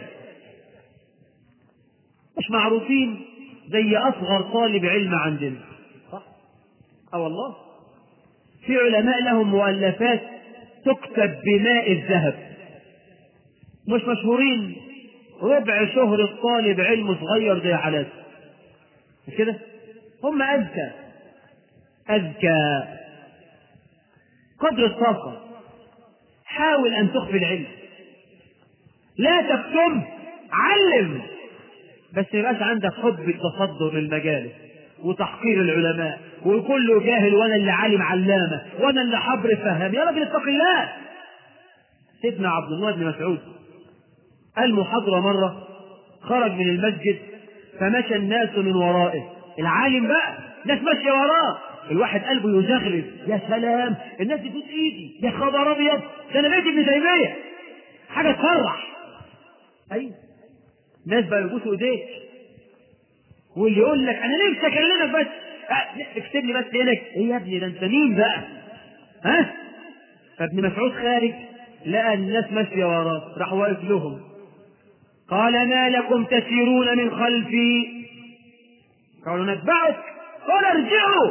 مش معروفين زي أصغر طالب علم عندنا صح؟ أه والله في علماء لهم مؤلفات تكتب بماء الذهب مش مشهورين ربع شهر الطالب علم صغير زي حالات مش كده هم أذكى أذكى قدر الطاقة حاول أن تخفي العلم لا تكتم علم بس ما يبقاش عندك حب التصدر للمجالس وتحقير العلماء وكله جاهل وانا اللي عالم علامه وانا اللي حبر فهم يا راجل اتق الله سيدنا عبد الله بن مسعود قال محاضره مره خرج من المسجد فمشى الناس من ورائه العالم بقى ناس ماشيه وراه الواحد قلبه يزغرب يا سلام الناس دي تبوس ايدي يا خبر ابيض ده انا بيت ابن تيميه حاجه تفرح ايوه ناس بقى يبوسوا ايديك واللي يقول لك انا نفسي اكلمك بس اكتب لي بس هناك ايه يا ابني ده انت مين بقى ها فابن مسعود خارج لقى الناس ماشية وراه راح واقف لهم قال ما لكم تسيرون من خلفي قالوا نتبعك قال ارجعوا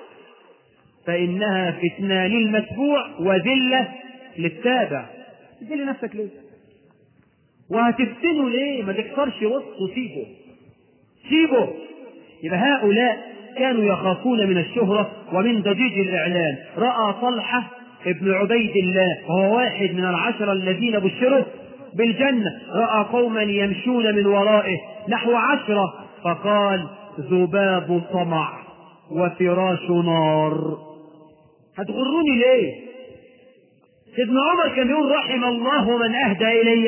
فإنها فتنة للمتبوع وذلة للتابع تذل نفسك ليه وهتفتنوا ليه ما تكسرش وسط وسيبه سيبه يبقى هؤلاء كانوا يخافون من الشهرة ومن ضجيج الإعلان رأى طلحة ابن عبيد الله وهو واحد من العشرة الذين بشروا بالجنة رأى قوما يمشون من ورائه نحو عشرة فقال ذباب طمع وفراش نار هتغروني ليه سيدنا عمر كان يقول رحم الله من أهدى إلي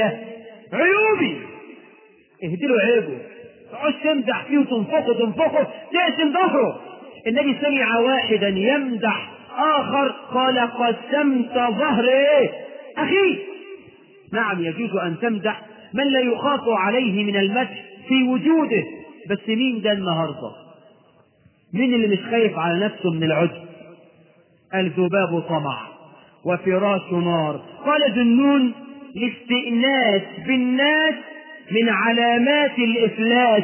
عيوبي اهدي له عيبه تقعد تمدح فيه وتنفخه تنفخه تقسم ظهره النبي سمع واحدا يمدح آخر قال قسمت ظهر إيه أخي نعم يجوز أن تمدح من لا يخاف عليه من المدح في وجوده بس مين ده النهارده مين اللي مش خايف على نفسه من العجب الذباب طمع وفراش نار قال ذنون الاستئناس بالناس من علامات الإفلاس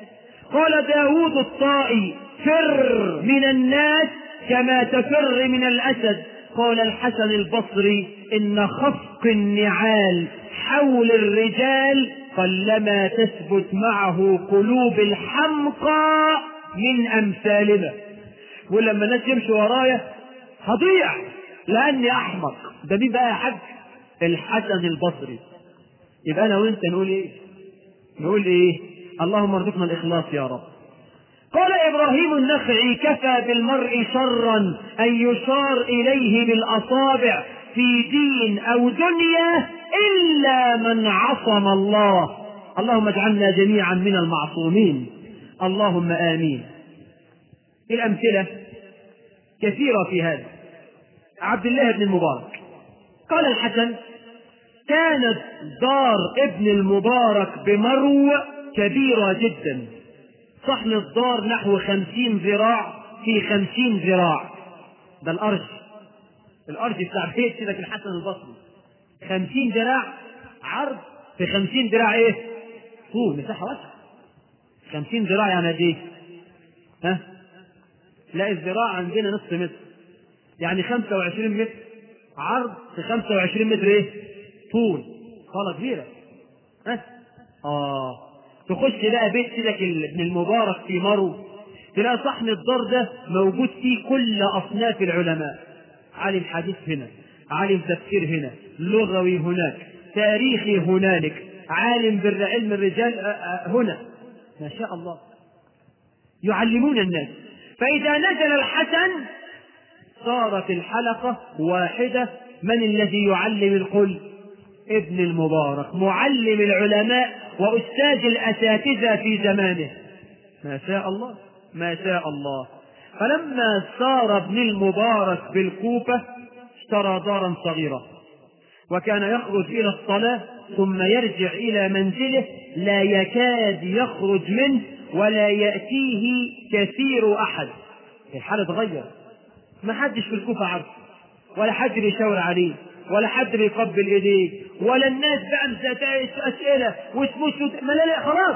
قال داود الطائي فر من الناس كما تفر من الأسد قال الحسن البصري إن خفق النعال حول الرجال قلما تثبت معه قلوب الحمقى من أمثالنا ولما الناس يمشوا ورايا هضيع لأني أحمق ده مين بقى يا حاج الحسن البصري يبقى أنا وأنت نقول إيه نقول إيه اللهم ارزقنا الإخلاص يا رب قال إبراهيم النخعي كفى بالمرء شرا أن يشار إليه بالأصابع في دين أو دنيا إلا من عصم الله اللهم اجعلنا جميعا من المعصومين اللهم آمين الأمثلة كثيرة في هذا عبد الله بن المبارك قال الحسن كانت دار ابن المبارك بمرو كبيرة جدا صحن الدار نحو خمسين ذراع في خمسين ذراع ده الأرش الأرش بتاع بيت سيدك الحسن البصري خمسين ذراع عرض في خمسين ذراع ايه طول مساحة واسعة خمسين ذراع يعني قد ايه ها لا الذراع عندنا نصف متر يعني خمسة وعشرين متر عرض في خمسة وعشرين متر ايه طول صالة كبيرة ها اه تخش بقى بيت سيدك ابن المبارك في مرو تلاقي صحن الدار ده موجود فيه كل اصناف العلماء عالم حديث هنا عالم تفسير هنا لغوي هناك تاريخي هنالك عالم بالعلم الرجال هنا ما شاء الله يعلمون الناس فإذا نزل الحسن صارت الحلقة واحدة من الذي يعلم الكل ابن المبارك معلم العلماء وأستاذ الأساتذة في زمانه ما شاء الله ما شاء الله فلما سار ابن المبارك بالكوفة اشترى دارا صغيرة وكان يخرج إلى الصلاة ثم يرجع إلى منزله لا يكاد يخرج منه ولا يأتيه كثير أحد الحالة اتغير ما حدش في الكوفة عارف ولا حد بيشاور عليه ولا حد بيقبل ايديه ولا الناس بقى اسئله وتموت ما لا لا خلاص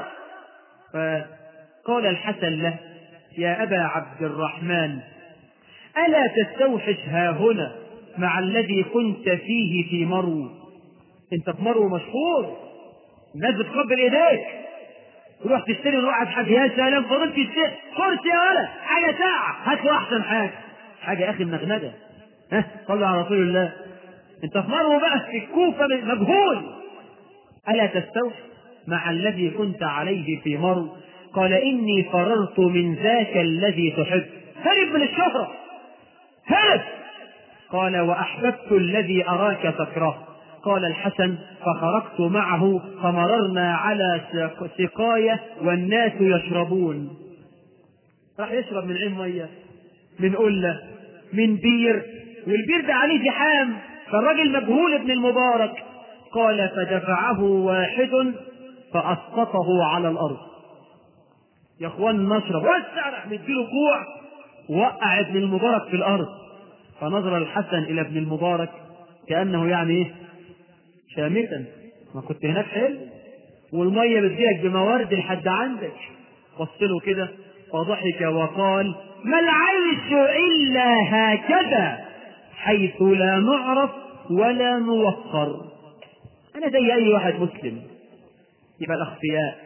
فقال الحسن له يا ابا عبد الرحمن الا تستوحش ها هنا مع الذي كنت فيه في مرو انت في مرو مشهور الناس بتقبل ايديك تروح تشتري من واحد حاجه يا سلام فضلت تشتري كرسي يا ولد حاجه ساعه هات له احسن حاجه حاجه يا اخي منغنغه ها صلى على رسول الله انت في مرو بقى في الكوفه مجهول الا تستوحي مع الذي كنت عليه في مرو قال اني فررت من ذاك الذي تحب هرب من الشهره هرب قال واحببت الذي اراك تكره قال الحسن فخرجت معه فمررنا على سقاية والناس يشربون راح يشرب من عين مية من قلة من بير والبير ده عليه زحام فالراجل مجهول ابن المبارك قال فدفعه واحد فأسقطه على الأرض يا اخوان نشرب وسع راح مديله كوع وقع ابن المبارك في الأرض فنظر الحسن إلى ابن المبارك كأنه يعني إيه شامتا ما كنت هناك حلو والمية بتجيلك بموارد لحد عندك بص له كده فضحك وقال ما العيش إلا هكذا حيث لا نعرف ولا نوقر أنا زي أي واحد مسلم يبقى الأخفياء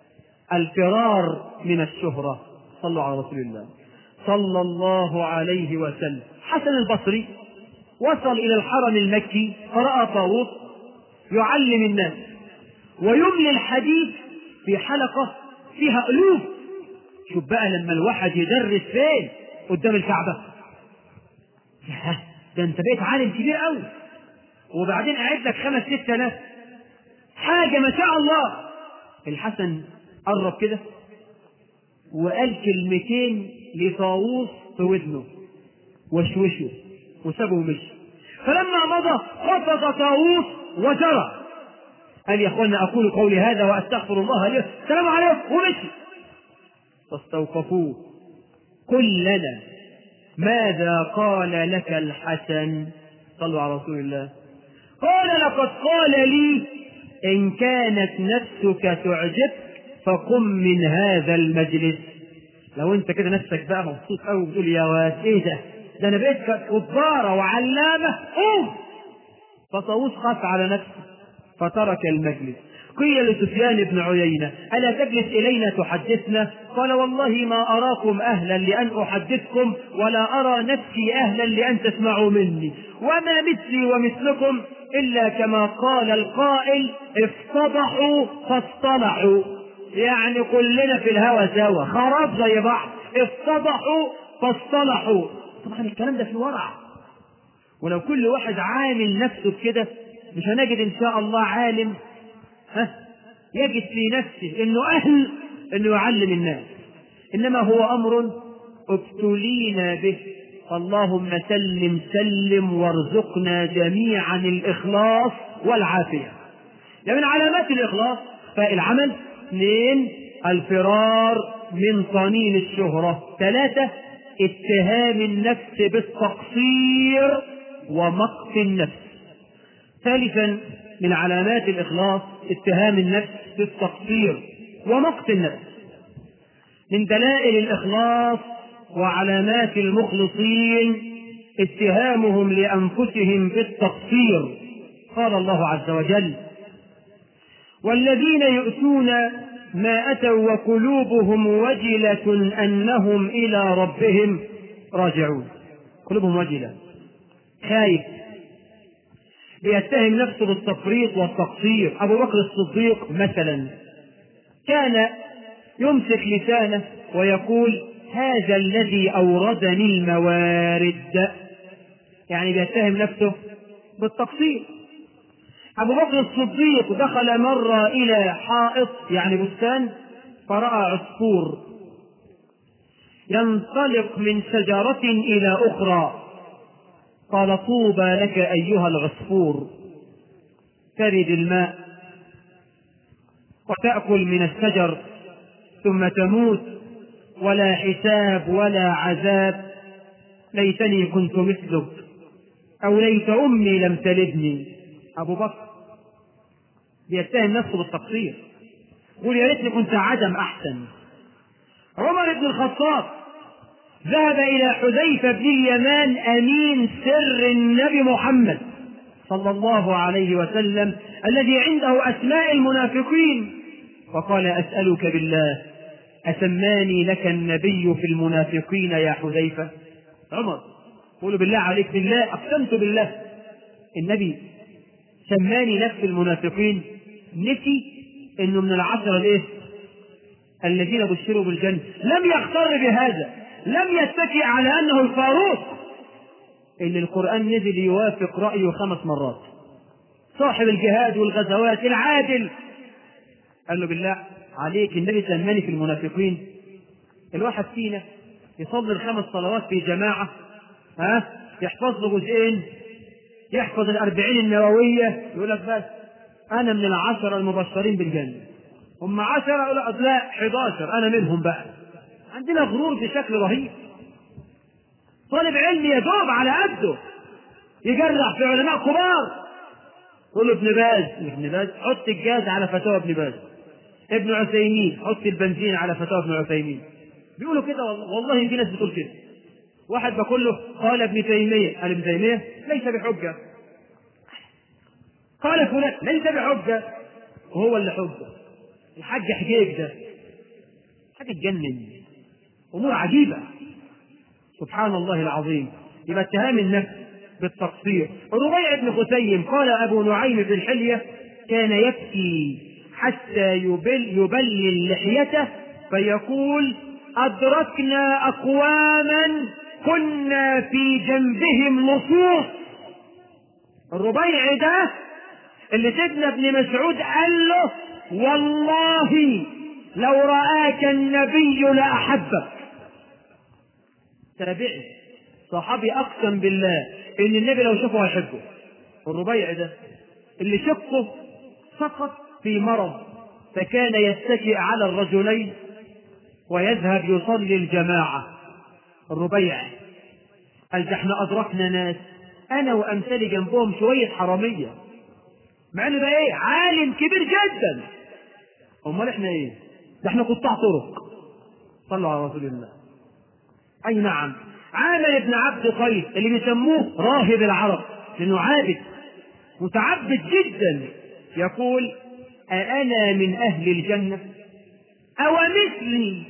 الفرار من الشهرة صلوا على رسول الله صلى الله عليه وسلم حسن البصري وصل إلى الحرم المكي فرأى طاووس يعلم الناس ويملي الحديث في حلقة فيها ألوف شوف بقى لما الواحد يدرس فين قدام الكعبة ياه، ده انت بقيت عالم كبير قوي وبعدين قاعد لك خمس ست ناس حاجة ما شاء الله الحسن قرب كده وقال كلمتين لطاووس في ودنه وشوشه وسابه ومشي فلما مضى خفض طاووس وجرى قال يا اخوانا اقول قولي هذا واستغفر الله لي السلام عليكم ومشي فاستوقفوه قل لنا ماذا قال لك الحسن صلوا على رسول الله قال لقد قال لي إن كانت نفسك تعجبك فقم من هذا المجلس لو انت كده نفسك بقى مبسوط قوي وبتقول يا واد ايه ده ده انا بقيت كبارة وعلامة قوم فطاووس خاف على نفسه فترك المجلس قيل لسفيان بن عيينة ألا تجلس إلينا تحدثنا قال والله ما أراكم أهلا لأن أحدثكم ولا أرى نفسي أهلا لأن تسمعوا مني وما مثلي ومثلكم إلا كما قال القائل افتضحوا فاصطلحوا يعني كلنا في الهوى سوا خراب زي بعض افتضحوا فاصطلحوا طبعا الكلام ده في الورع ولو كل واحد عامل نفسه بكده مش هنجد ان شاء الله عالم ها يجد في نفسه انه اهل انه يعلم الناس انما هو امر ابتلينا به اللهم سلم سلم وارزقنا جميعا الاخلاص والعافيه ده من علامات الاخلاص فالعمل اثنين الفرار من طنين الشهره ثلاثه اتهام النفس بالتقصير ومقت النفس ثالثا من علامات الإخلاص اتهام النفس بالتقصير ومقت النفس من دلائل الإخلاص وعلامات المخلصين اتهامهم لأنفسهم بالتقصير قال الله عز وجل والذين يؤتون ما أتوا وقلوبهم وجلة أنهم إلى ربهم راجعون قلوبهم وجلة خايف بيتهم نفسه بالتفريط والتقصير أبو بكر الصديق مثلا كان يمسك لسانه ويقول هذا الذي أوردني الموارد يعني بيتهم نفسه بالتقصير أبو بكر الصديق دخل مرة إلى حائط يعني بستان فرأى عصفور ينطلق من شجرة إلى أخرى قال طوبى لك أيها العصفور ترد الماء وتأكل من الشجر ثم تموت ولا حساب ولا عذاب ليتني كنت مثلك أو ليت أمي لم تلدني أبو بكر بيتهم نفسه بالتقصير يقول يا ريتني كنت عدم أحسن عمر بن الخطاب ذهب إلى حذيفة بن اليمان أمين سر النبي محمد صلى الله عليه وسلم الذي عنده أسماء المنافقين وقال أسألك بالله أسماني لك النبي في المنافقين يا حذيفة عمر قولوا بالله عليك بالله أقسمت بالله النبي سماني لك في المنافقين نسي انه من العشرة الايه الذين بشروا بالجنة لم يغتر بهذا لم يتكئ على انه الفاروق ان القرآن نزل يوافق رأيه خمس مرات صاحب الجهاد والغزوات العادل قال له بالله عليك النبي سماني في المنافقين الواحد فينا يصلي الخمس صلوات في جماعة ها يحفظ له جزئين يحفظ الأربعين النووية يقول لك بس أنا من العشرة المبشرين بالجنة هم عشرة يقول لك لا 11 أنا منهم بقى عندنا غرور بشكل رهيب طالب علم يدوب على قده يجرح في علماء كبار تقول له ابن باز ابن باز حط الجاز على فتاوى ابن باز ابن عثيمين حط البنزين على فتاوى ابن عثيمين بيقولوا كده والله, والله في ناس بتقول كده واحد بقول له قال ابن تيمية قال ابن تيمية ليس بحجة قال فلان ليس بحجة وهو اللي حجة الحاج حجيج ده حاجة تجنن أمور عجيبة سبحان الله العظيم يبقى اتهام النفس بالتقصير الربيع بن خثيم قال أبو نعيم بن الحلية كان يبكي حتى يبل يبلل لحيته فيقول أدركنا أقواما كنا في جنبهم نصوص الربيع ده اللي سيدنا ابن مسعود قال له والله لو رآك النبي لأحبك تابعي صحابي أقسم بالله إن النبي لو شافه هيحبه الربيع ده اللي شقه سقط في مرض فكان يتكئ على الرجلين ويذهب يصلي الجماعة الربيع قال ده احنا أدركنا ناس أنا وأمثالي جنبهم شوية حرامية مع إنه ده إيه عالم كبير جدا أمال إحنا إيه؟ ده إحنا قطاع طرق صلوا على رسول الله أي نعم عامر بن عبد قيس اللي بيسموه راهب العرب لأنه عابد متعبد جدا يقول أأنا من أهل الجنة أو مثلي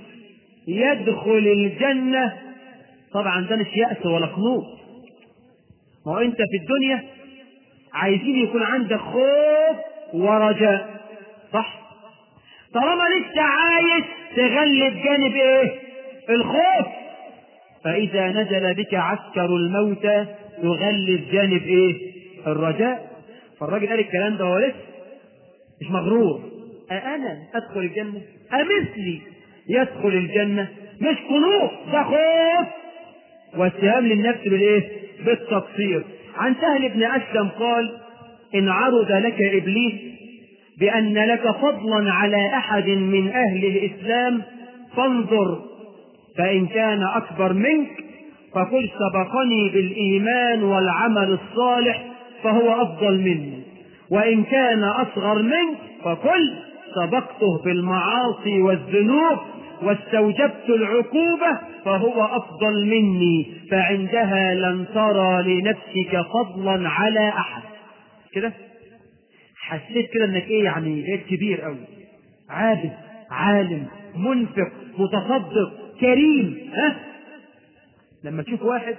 يدخل الجنة طبعا ده مش يأس ولا قنوط ما هو أنت في الدنيا عايزين يكون عندك خوف ورجاء صح طالما لسه عايز تغلب جانب ايه الخوف فإذا نزل بك عسكر الموت تغلب جانب ايه الرجاء فالراجل قال الكلام ده هو لسه مش مغرور أأنا أدخل الجنة أمثلي يدخل الجنة مش قنوط ده خوف واتهام للنفس بالايه بالتقصير عن سهل بن أسلم قال إن عرض لك إبليس بأن لك فضلا على أحد من أهل الإسلام فانظر فإن كان أكبر منك فقل سبقني بالإيمان والعمل الصالح فهو أفضل مني وإن كان أصغر منك فقل سبقته بالمعاصي والذنوب واستوجبت العقوبة فهو أفضل مني فعندها لن ترى لنفسك فضلا على أحد كده حسيت كده انك ايه يعني بقيت كبير قوي عابد عالم منفق متصدق كريم ها لما تشوف واحد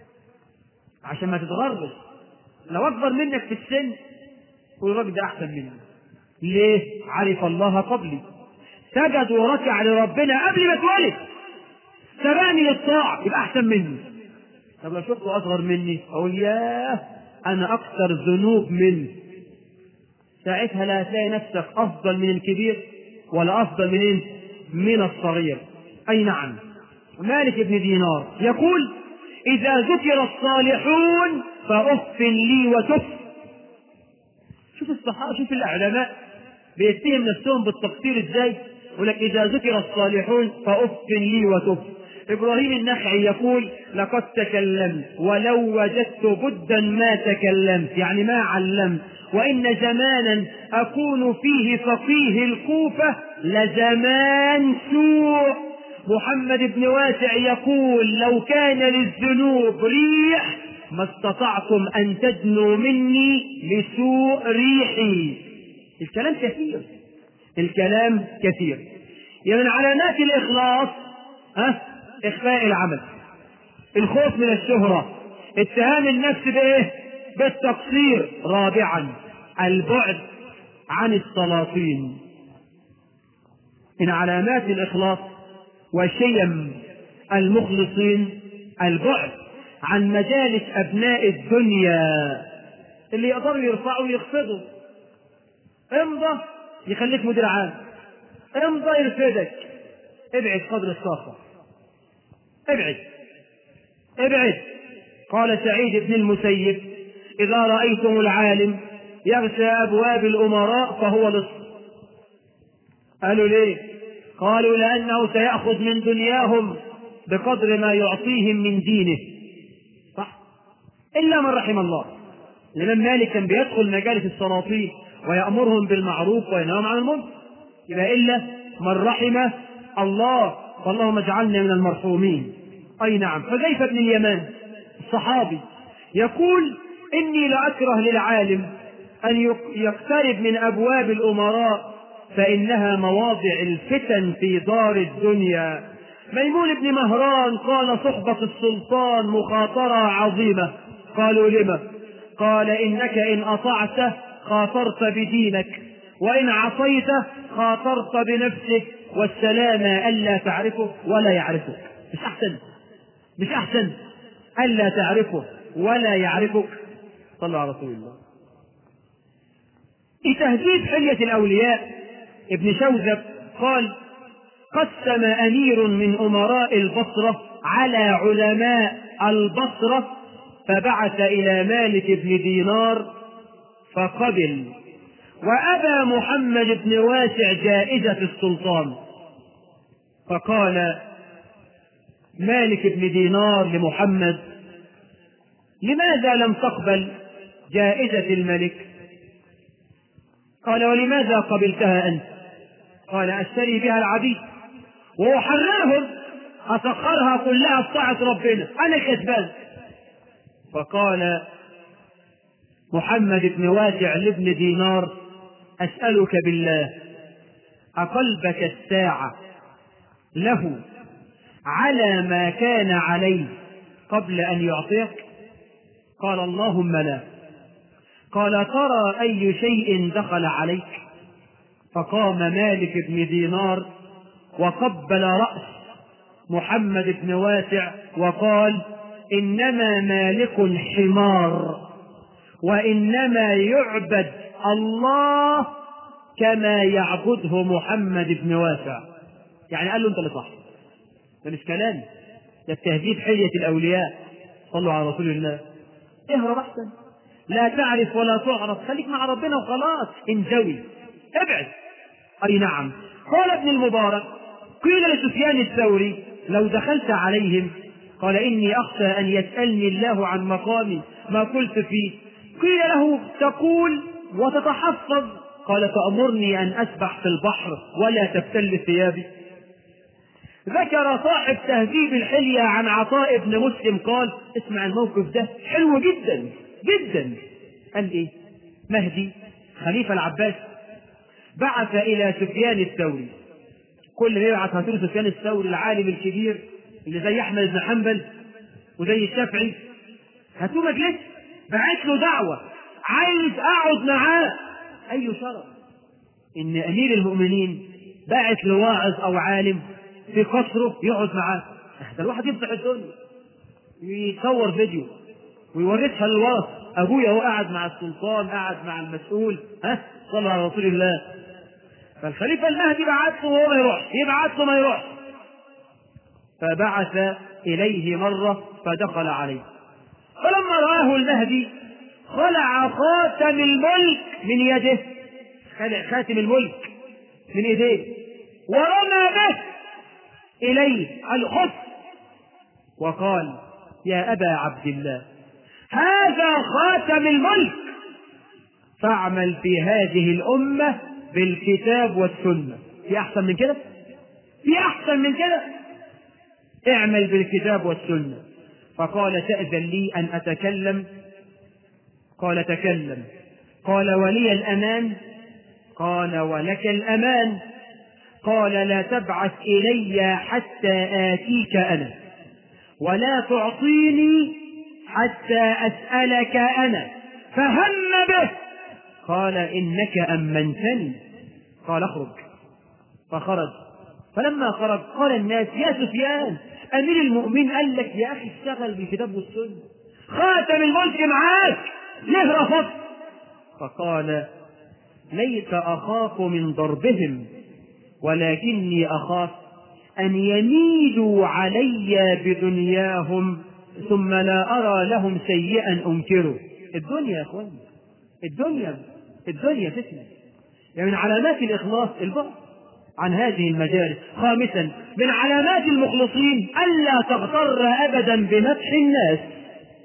عشان ما تتغرب لو اكبر منك في السن قول الراجل ده احسن مني ليه عرف الله قبلي سجد وركع لربنا قبل ما اتولد سبقني للطاعة يبقى احسن مني طب لو شفته اصغر مني اقول ياه انا اكثر ذنوب منه ساعتها لا هتلاقي نفسك افضل من الكبير ولا افضل من من الصغير اي نعم مالك بن دينار يقول اذا ذكر الصالحون فاف لي وتف شوف الصحابه شوف العلماء بيتهم نفسهم بالتقصير ازاي يقول لك اذا ذكر الصالحون فاف لي وتف ابراهيم النخعي يقول لقد تكلمت ولو وجدت بدا ما تكلمت يعني ما علمت وإن زمانا أكون فيه فقيه الكوفة لزمان سوء محمد بن واسع يقول لو كان للذنوب ريح ما استطعتم أن تدنوا مني لسوء ريحي الكلام كثير الكلام كثير يعني من علامات الإخلاص ها إخفاء العمل الخوف من الشهرة اتهام النفس بإيه بالتقصير رابعا البعد عن السلاطين من علامات الإخلاص وشيم المخلصين البعد عن مجالس أبناء الدنيا اللي يقدروا يرفعوا ويخفضوا امضى يخليك مدير عام امضى يرفدك ابعد قدر الصافة ابعد ابعد قال سعيد بن المسيب إذا رأيتم العالم يغشى أبواب الأمراء فهو لص قالوا ليه قالوا لأنه سيأخذ من دنياهم بقدر ما يعطيهم من دينه صح إلا من رحم الله الإمام مالك كان بيدخل مجالس السلاطين ويأمرهم بالمعروف وينهاهم عن المنكر يبقى إلا من رحم الله فاللهم اجعلنا من المرحومين أي نعم حذيفة بن اليمان الصحابي يقول إني لأكره للعالم أن يقترب من أبواب الأمراء فإنها مواضع الفتن في دار الدنيا ميمون بن مهران قال صحبة السلطان مخاطرة عظيمة قالوا لما قال إنك إن أطعته خاطرت بدينك وإن عصيته خاطرت بنفسك والسلام ألا تعرفه ولا يعرفك مش أحسن مش أحسن ألا تعرفه ولا يعرفك صلى على رسول الله في تهذيب حلية الأولياء ابن شوذب قال قسم أمير من أمراء البصرة على علماء البصرة فبعث إلى مالك بن دينار فقبل وأبى محمد بن واسع جائزة السلطان فقال مالك بن دينار لمحمد لماذا لم تقبل جائزة الملك قال ولماذا قبلتها أنت قال أشتري بها العبيد وأحررهم أسخرها كلها بطاعة ربنا أنا كسبان فقال محمد بن واسع لابن دينار أسألك بالله أقلبك الساعة له على ما كان عليه قبل أن يعطيك قال اللهم لا قال ترى أي شيء دخل عليك فقام مالك بن دينار وقبل رأس محمد بن واسع وقال إنما مالك حمار وإنما يعبد الله كما يعبده محمد بن واسع يعني قال له أنت اللي صح ده مش كلام ده التهديد حلية الأولياء صلوا على رسول الله اهرب أحسن لا تعرف ولا تعرف خليك مع ربنا وخلاص انزوي ابعد أي نعم قال ابن المبارك قيل لسفيان الثوري لو دخلت عليهم قال إني أخشى أن يسألني الله عن مقامي ما قلت فيه قيل له تقول وتتحفظ قال تأمرني أن أسبح في البحر ولا تبتل ثيابي ذكر صاحب تهذيب الحلية عن عطاء بن مسلم قال اسمع الموقف ده حلو جدا جدا قال ايه مهدي خليفة العباس بعث إلى سفيان الثوري كل ما يبعث هاتون سفيان الثوري العالم الكبير اللي زي أحمد بن حنبل وزي الشافعي هاتوه مجلس بعت له دعوة عايز أقعد معاه أي شرف إن أمير المؤمنين باعت لواعظ أو عالم في قصره يقعد معاه ده الواحد يفتح الدنيا يصور فيديو ويورثها للورث ابويا هو قاعد مع السلطان قاعد مع المسؤول ها صلى على رسول الله فالخليفه المهدي بعت له وهو ما يروحش يبعت له ما يروحش فبعث اليه مره فدخل عليه فلما راه المهدي خلع خاتم الملك من يده خلع خاتم الملك من ايديه ورمى به إليه الخف وقال يا أبا عبد الله هذا خاتم الملك فاعمل في هذه الأمة بالكتاب والسنة في أحسن من كده في أحسن من كده اعمل بالكتاب والسنة فقال تأذن لي أن أتكلم قال تكلم قال ولي الأمان قال ولك الأمان قال لا تبعث إلي حتى آتيك أنا ولا تعطيني حتى أسألك أنا فهم به قال إنك أمنتني قال اخرج فخرج فلما خرج قال الناس يا سفيان أمير المؤمن قال لك يا أخي اشتغل بالكتاب والسنة خاتم الملك معاك ليه رفضت فقال ليس أخاف من ضربهم ولكني أخاف أن يميلوا علي بدنياهم ثم لا أرى لهم سيئا أنكره الدنيا يا أخوان الدنيا الدنيا فتنة يعني من علامات الإخلاص البعد عن هذه المجالس خامسا من علامات المخلصين ألا تغتر أبدا بمدح الناس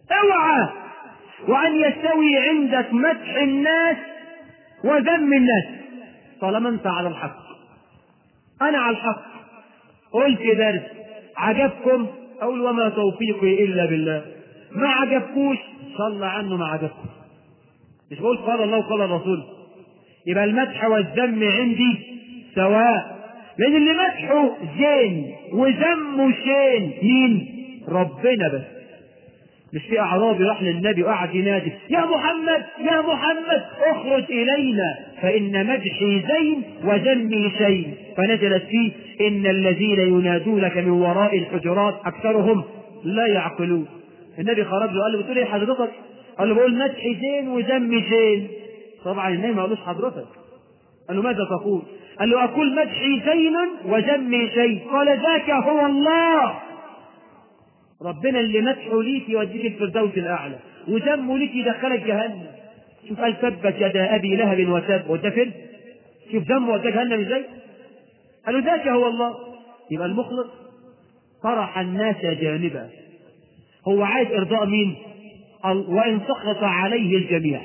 اوعى وأن يستوي عندك مدح الناس وذم الناس طالما أنت على الحق أنا على الحق قلت درس عجبكم أقول وما توفيقي إلا بالله ما عجبكوش صلى عنه ما عجبكم مش بقول قال الله وقال الرسول يبقى المدح والذم عندي سواء لأن اللي مدحه زين وذمه شين مين؟ ربنا بس مش في أعرابي راح للنبي وقعد ينادي يا محمد يا محمد اخرج إلينا فإن مدحي زين وذمي شين فنزلت فيه إن الذين ينادونك من وراء الحجرات أكثرهم لا يعقلون النبي خرج له قال له بتقول ايه حضرتك؟ قال له بقول مدحي زين وذمي شين طبعا النبي ما قالوش حضرتك قال له ماذا تقول؟ قال له أقول مدحي زين وذمي شين قال ذاك هو الله ربنا اللي مدحه ليك يوديك الفردوس الأعلى وذمه ليك يدخلك جهنم شوف قال ثبت يدا أبي لهب وتب وتفل شوف ذمه ودى جهنم ازاي قالوا ذاك هو الله يبقى المخلص طرح الناس جانبا هو عايز إرضاء مين؟ وإن سقط عليه الجميع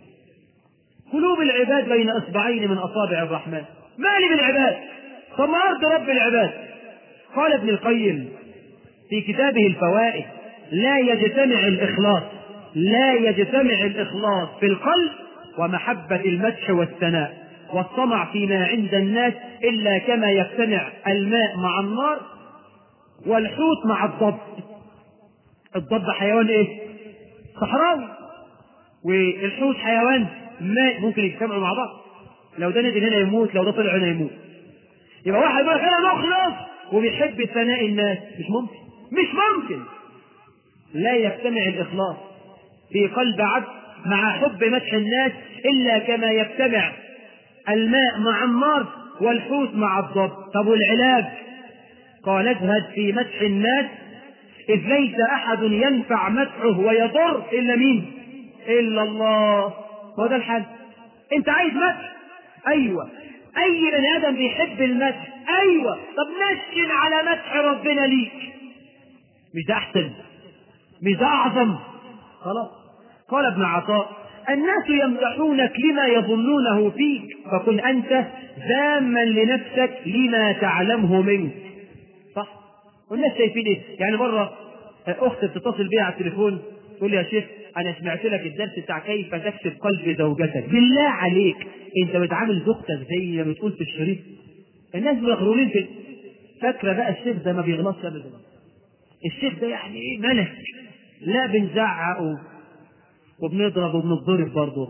قلوب العباد بين اصبعين من اصابع الرحمن مالي بالعباد طب ما ارض رب العباد قال ابن القيم في كتابه الفوائد لا يجتمع الاخلاص لا يجتمع الاخلاص في القلب ومحبه المدح والثناء والطمع فيما عند الناس الا كما يجتمع الماء مع النار والحوت مع الضب الضب حيوان ايه صحراوي والحوت حيوان ماء ممكن يجتمعوا مع بعض لو ده نزل هنا يموت لو ده طلع هنا يموت يبقى واحد بقى انا مخلص وبيحب ثناء الناس مش ممكن مش ممكن لا يجتمع الاخلاص في قلب عبد مع حب مدح الناس الا كما يجتمع الماء مع النار والحوت مع الضب طب والعلاج قال اجهد في مدح الناس اذ ليس احد ينفع مدحه ويضر الا مين الا الله هو ده الحل انت عايز مدح ايوه اي بني ادم بيحب المدح ايوه طب نشن على مدح ربنا ليك مش ده احسن مش ده اعظم خلاص قال ابن عطاء الناس يمدحونك لما يظنونه فيك فكن انت ذاما لنفسك لما تعلمه منك صح والناس شايفين ايه يعني مره اخت بتتصل بيا على التليفون تقول لي يا شيخ انا سمعت لك الدرس بتاع كيف تكسب قلب زوجتك بالله عليك انت بتعامل زوجتك زي ما بتقول في الشريط الناس مغرورين في فاكره بقى الشيخ ده ما بيغلطش ابدا الشيخ ده يعني ايه ملك لا بنزعق و... وبنضرب وبنضرب برضه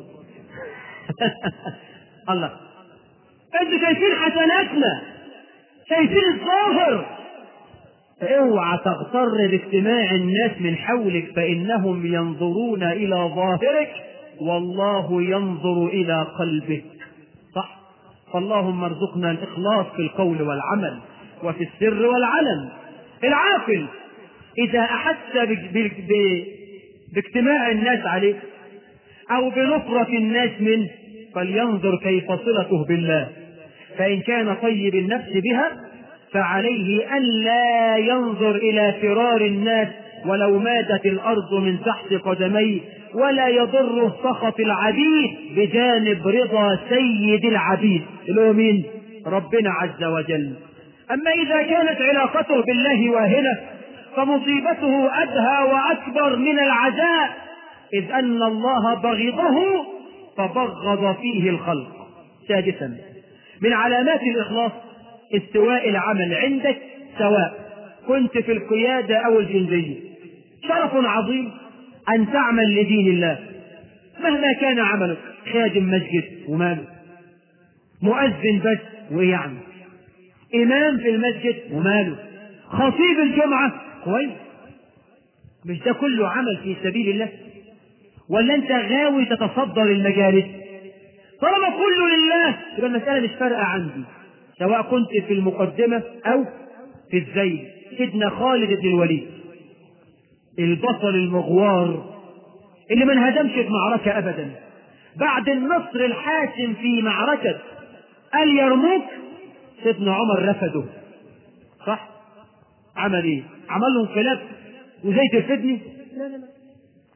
الله انتوا شايفين حسناتنا شايفين الظاهر اوعى تغتر باجتماع الناس من حولك فانهم ينظرون الى ظاهرك والله ينظر الى قلبك صح فاللهم ارزقنا الاخلاص في القول والعمل وفي السر والعلن العاقل اذا احس ب- ب- ب- باجتماع الناس عليه او بنصرة الناس منه فلينظر كيف صلته بالله فان كان طيب النفس بها فعليه ألا ينظر إلى فرار الناس ولو ماتت الأرض من تحت قدميه ولا يضره سخط العبيد بجانب رضا سيد العبيد اللي هو مين؟ ربنا عز وجل أما إذا كانت علاقته بالله واهنة فمصيبته أدهى وأكبر من العزاء إذ أن الله بغضه فبغض فيه الخلق سادسا من علامات الإخلاص استواء العمل عندك سواء كنت في القيادة أو الجندية شرف عظيم أن تعمل لدين الله مهما كان عملك خادم مسجد وماله مؤذن بس وإيه يعني إمام في المسجد وماله خطيب الجمعة كويس مش ده كله عمل في سبيل الله ولا أنت غاوي تتصدر المجالس طالما كله لله يبقى المسألة مش فارقة عندي سواء كنت في المقدمة أو في الزيل سيدنا خالد بن الوليد البطل المغوار اللي ما انهزمش في معركة أبدا بعد النصر الحاسم في معركة اليرموك سيدنا عمر رفضه صح عمل ايه عمل له انقلاب وزي ترفدني لا لا لا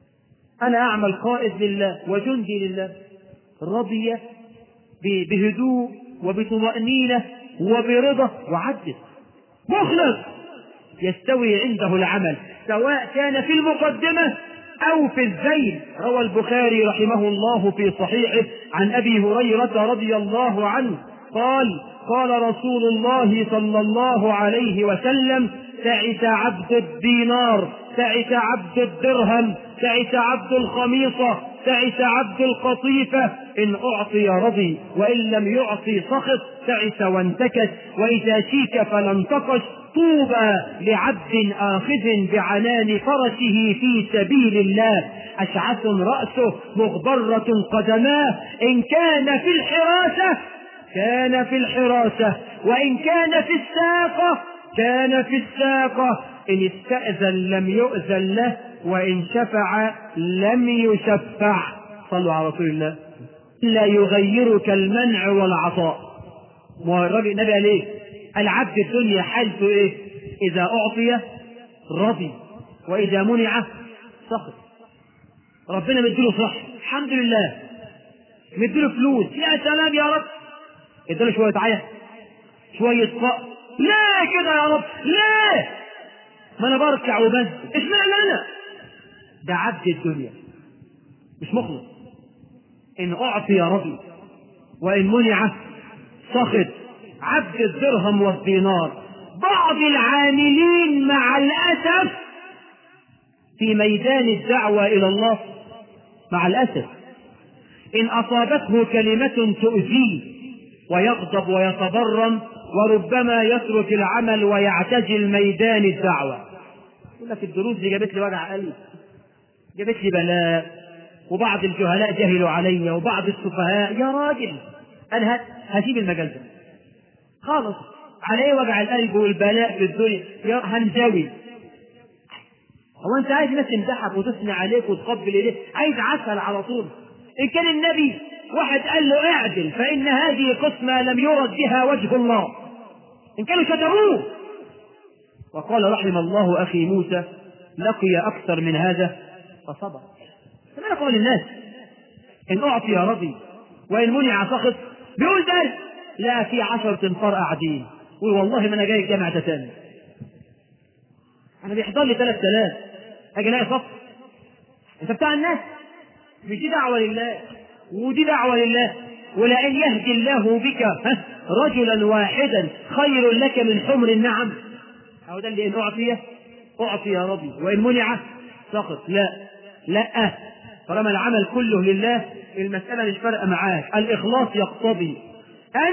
أنا أعمل قائد لله وجندي لله رضي ب- بهدوء وبطمأنينة وبرضا وعدل مخلص يستوي عنده العمل سواء كان في المقدمة أو في الذيل روى البخاري رحمه الله في صحيحه عن أبي هريرة رضي الله عنه قال قال رسول الله صلى الله عليه وسلم تعس عبد الدينار تعس عبد الدرهم تعس عبد الخميصة تعس عبد القطيفة إن أعطي رضي وإن لم يعطي سخط تعس وانتكس وإذا شيك فلا انتقش طوبى لعبد آخذ بعنان فرسه في سبيل الله أشعث رأسه مغبرة قدماه إن كان في الحراسة كان في الحراسة وإن كان في الساقة كان في الساقة إن استأذن لم يؤذن له وإن شفع لم يشفع صلوا على رسول الله لا يغيرك المنع والعطاء والراجل النبي قال ايه؟ العبد الدنيا حالته ايه؟ إذا أعطي رضي وإذا منع سخط ربنا مديله صح الحمد لله مديله فلوس يا سلام يا رب اداله شوية عيا شوية فقر ليه كده يا رب ليه ما انا بركع وبس اشمعنى انا ده عبد الدنيا مش مخلص ان اعطي رضي وان منع سخط عبد الدرهم والدينار بعض العاملين مع الاسف في ميدان الدعوه الى الله مع الاسف ان اصابته كلمه تؤذيه ويغضب ويتبرم وربما يترك العمل ويعتزل ميدان الدعوه يقول لك الدروس دي جابت لي وجع قلب جابت لي بلاء وبعض الجهلاء جهلوا علي وبعض السفهاء يا راجل انا ه- هسيب المجال ده خالص على ايه وجع القلب والبلاء في الدنيا يا هنجوي هو انت عايز ناس تمدحك وتثني عليك وتقبل ايديك عايز عسل على طول ان كان النبي واحد قال له اعدل فان هذه قسمه لم يرد بها وجه الله ان كانوا شتموه وقال رحم الله اخي موسى لقي اكثر من هذا فصبر فما نقول للناس ان اعطي رضي وان منع سخط بيقول ده لا في عشرة انفار قاعدين قول والله ما انا جاي الجامع ده تاني انا بيحضر لي 3000 اجي الاقي صف انت بتاع الناس مش دي دعوه لله ودي دعوه لله ولئن يهدي الله بك ها، رجلا واحدا خير لك من حمر النعم أو ده اللي إن أعطي أعطي يا ربي وإن منع سقط لا لا طالما العمل كله لله المسألة مش فارقة معاك الإخلاص يقتضي أن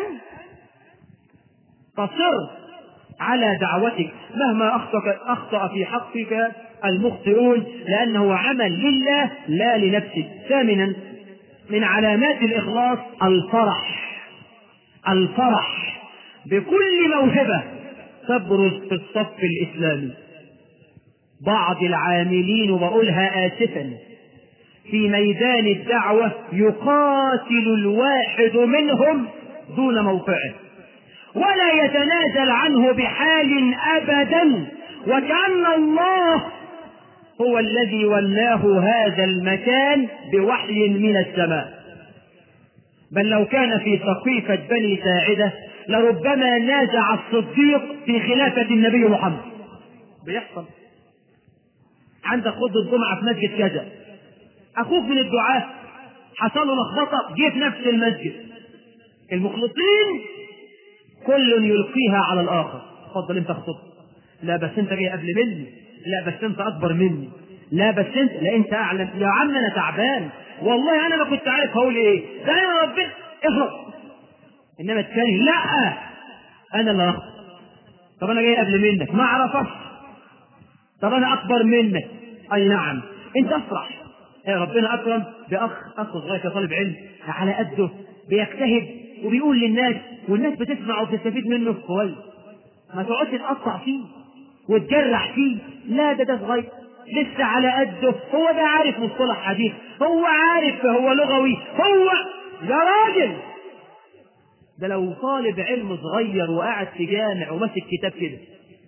تصر على دعوتك مهما أخطأ, أخطأ في حقك المخطئون لأنه عمل لله لا لنفسك ثامنا من علامات الإخلاص الفرح الفرح بكل موهبة تبرز في الصف الإسلامي بعض العاملين وبقولها آسفا في ميدان الدعوة يقاتل الواحد منهم دون موقعه ولا يتنازل عنه بحال أبدا وكأن الله هو الذي ولاه هذا المكان بوحي من السماء بل لو كان في سقيفة بني ساعدة لربما نازع الصديق في خلافة النبي محمد بيحصل عندك خطبة الجمعة في مسجد كذا أخوك من الدعاة حصل له لخبطة جه في نفس المسجد المخلصين كل يلقيها على الآخر اتفضل أنت اخطب لا بس أنت جاي قبل مني لا بس أنت أكبر مني لا بس أنت لا أنت أعلم يا عم أنا تعبان والله أنا ما كنت عارف هقول إيه ده أنا ربنا اهرب إنما الثاني لا أنا اللي أخطب طب أنا جاي قبل منك ما أعرفش طب أنا أكبر منك أي نعم أنت أفرح يا ربنا أكرم بأخ أخ صغير كطالب علم على قده بيجتهد وبيقول للناس والناس بتسمع وبتستفيد منه كويس ما تقعدش تقطع فيه وتجرح فيه لا ده ده صغير لسه على قده هو ده عارف مصطلح حديث هو عارف هو لغوي هو يا راجل ده لو طالب علم صغير وقاعد في جامع وماسك كتاب كده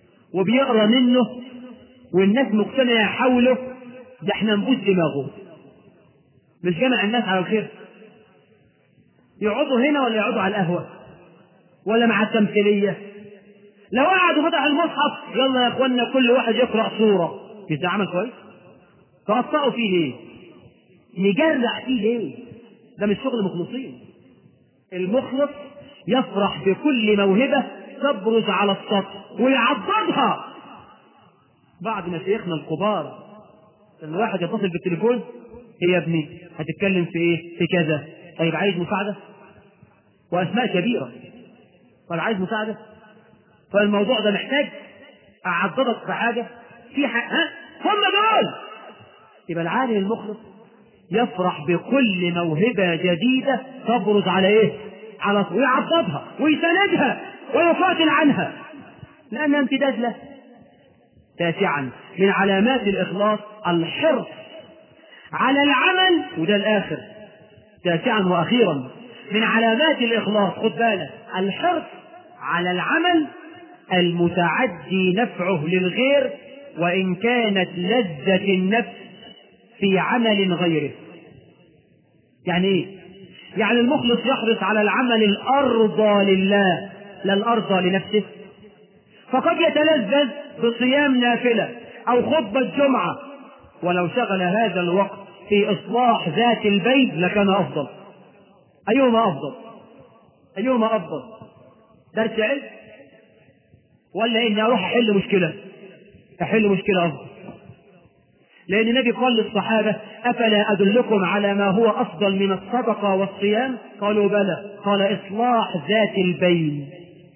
وبيقرا منه والناس مقتنعه حوله ده احنا نبوس دماغه مش جمع الناس على الخير يقعدوا هنا ولا يقعدوا على القهوة ولا مع التمثيلية لو قعدوا فتح المصحف يلا يا اخوانا كل واحد يقرأ سورة مش ده عمل كويس تقطعوا فيه ليه نجرع فيه ليه ده مش شغل مخلصين المخلص يفرح بكل موهبة تبرز على السطح ويعضدها بعض مشايخنا الكبار الواحد يتصل بالتليفون هي يا ابني هتتكلم في ايه في كذا طيب عايز مساعدة واسماء كبيرة طيب عايز مساعدة فالموضوع ده محتاج اعضدك في حاجة في حاجة ها هم دول يبقى العالم المخلص يفرح بكل موهبة جديدة تبرز على ايه على ويعضدها ويساندها ويقاتل عنها لأنها امتداد له تاسعا من علامات الإخلاص الحرص على العمل وده الآخر تاسعا وأخيرا من علامات الإخلاص خد بالك الحرص على العمل المتعدي نفعه للغير وإن كانت لذة النفس في عمل غيره يعني إيه؟ يعني المخلص يحرص على العمل الأرضى لله لا الأرضى لنفسه فقد يتلذذ بصيام نافلة أو خطبة جمعة ولو شغل هذا الوقت في إصلاح ذات البيت لكان أفضل أيهما أفضل أيهما أفضل درس علم ولا إني أروح أحل مشكلة أحل مشكلة أفضل لأن النبي قال للصحابة أفلا أدلكم على ما هو أفضل من الصدقة والصيام قالوا بلى قال إصلاح ذات البين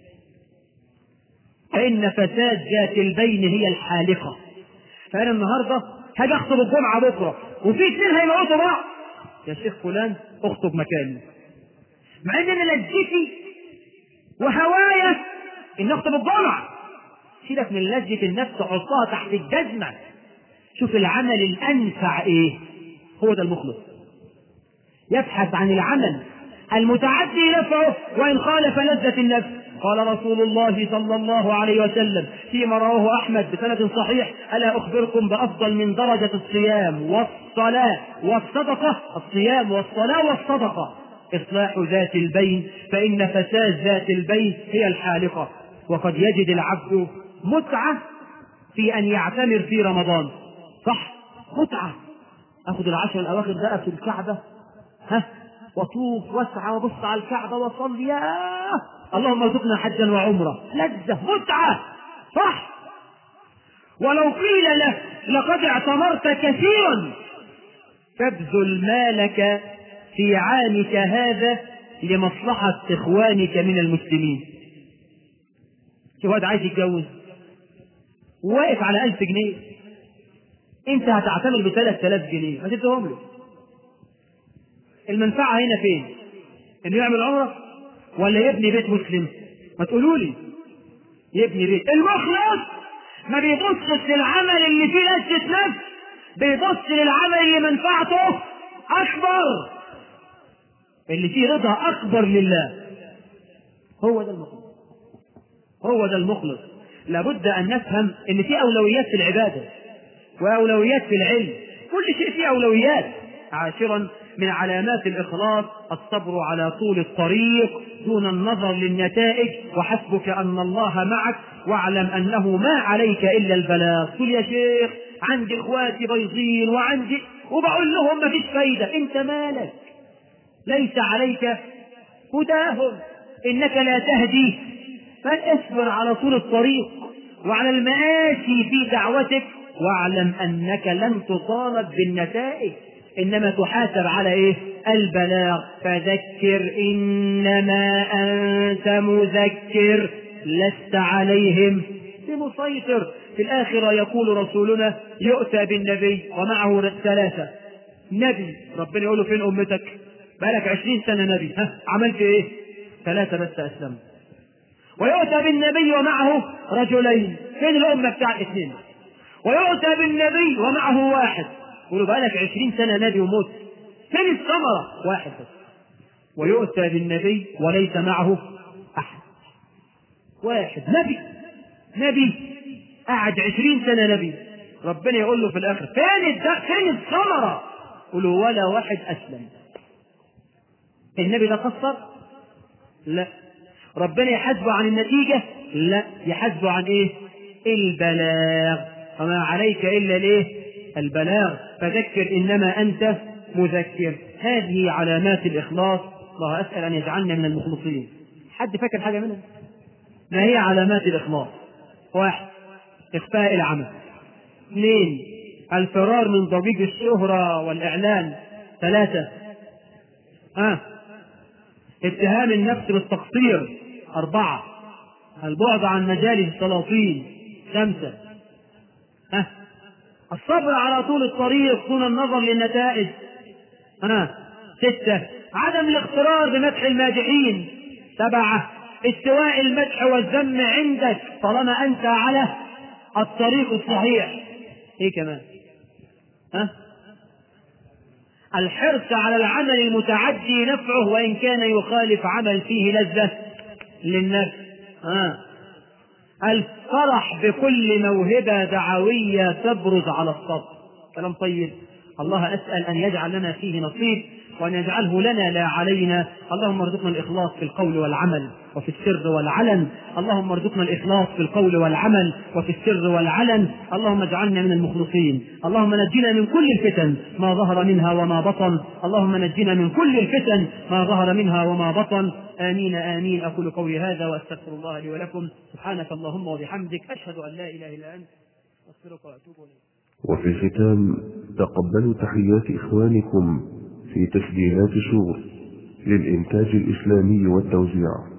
فإن فساد ذات البين هي الحالقة فأنا النهاردة هاجي أخطب الجمعة بكرة وفي اثنين هيموتوا بعض يا شيخ فلان اخطب مكاني مع ان انا لذتي وهوايا ان اخطب الجمعة سيبك من لذة النفس حطها تحت الجزمة شوف العمل الأنفع إيه هو ده المخلص يبحث عن العمل المتعدي نفعه وإن خالف لذة النفس قال رسول الله صلى الله عليه وسلم فيما رواه أحمد بسند صحيح ألا أخبركم بأفضل من درجة الصيام والصلاة والصدقة الصيام والصلاة والصدقة إصلاح ذات البين فإن فساد ذات البين هي الحالقة وقد يجد العبد متعة في أن يعتمر في رمضان صح متعة أخذ العشر الأواخر بقى في الكعبة ها وطوف واسعى وبص على الكعبة وصلي يا اللهم ارزقنا حجا وعمرة لذة متعة صح ولو قيل لك لقد اعتمرت كثيرا فابذل مالك في عامك هذا لمصلحة إخوانك من المسلمين شوف واحد عايز يتجوز واقف على ألف جنيه أنت هتعتمر بثلاث آلاف جنيه هتديهم له المنفعة هنا فين؟ إنه يعمل عمرة ولا يبني بيت مسلم؟ ما تقولوا لي يبني بيت المخلص ما بيبصش للعمل اللي فيه لذة نفس بيبص للعمل اللي منفعته أكبر اللي فيه رضا أكبر لله هو ده المخلص هو ده المخلص لابد أن نفهم إن في أولويات في العبادة وأولويات في العلم كل شيء فيه أولويات عاشرا من علامات الإخلاص الصبر على طول الطريق دون النظر للنتائج وحسبك أن الله معك واعلم أنه ما عليك إلا البلاغ قل يا شيخ عندي إخواتي بيضين وعندي وبقول لهم ما فيش فايدة أنت مالك ليس عليك هداهم إنك لا تهدي فاصبر على طول الطريق وعلى المآسي في دعوتك واعلم أنك لن تطالب بالنتائج إنما تحاسب على إيه؟ البلاغ فذكر إنما أنت مذكر لست عليهم بمسيطر في الآخرة يقول رسولنا يؤتى بالنبي ومعه ثلاثة نبي ربنا يقول له فين أمتك بقالك عشرين سنة نبي ها عملت إيه ثلاثة بس أسلموا ويؤتى بالنبي ومعه رجلين فين الأمة بتاع الاثنين ويؤتى بالنبي ومعه واحد يقولوا بقالك عشرين سنة نبي وموت فين الثمرة واحد بس ويؤتى بالنبي وليس معه أحد واحد نبي نبي قعد عشرين سنة نبي ربنا يقول له في الآخر فين الد... فين الثمرة قولوا ولا واحد أسلم النبي ده قصر لا ربنا يحاسبه عن النتيجة لا يحاسبه عن ايه البلاغ وما عليك إلا الايه البلاغ فذكر إنما أنت مذكر هذه علامات الإخلاص الله أسأل أن يجعلنا من المخلصين حد فاكر حاجة منها ما هي علامات الإخلاص واحد إخفاء العمل اثنين الفرار من ضجيج الشهرة والإعلان ثلاثة آه. اتهام النفس بالتقصير أربعة البعد عن مجالس السلاطين خمسة آه. الصبر على طول الطريق دون النظر للنتائج آه. ستة عدم الاغترار بمدح المادحين سبعة استواء المدح والذم عندك طالما أنت على الطريق الصحيح ايه كمان ها الحرص على العمل المتعدي نفعه وان كان يخالف عمل فيه لذة للنفس ها الفرح بكل موهبة دعوية تبرز على الصدر كلام طيب الله أسأل أن يجعل لنا فيه نصيب وأن يجعله لنا لا علينا اللهم ارزقنا الإخلاص في القول والعمل وفي السر والعلن اللهم ارزقنا الإخلاص في القول والعمل وفي السر والعلن اللهم اجعلنا من المخلصين اللهم نجنا من كل الفتن ما ظهر منها وما بطن اللهم نجنا من كل الفتن ما ظهر منها وما بطن آمين آمين أقول قولي هذا وأستغفر الله لي ولكم سبحانك اللهم وبحمدك أشهد أن لا إله إلا أنت أستغفرك وأتوب إليك وفي الختام تقبلوا تحيات إخوانكم في تسجيلات شور للإنتاج الإسلامي والتوزيع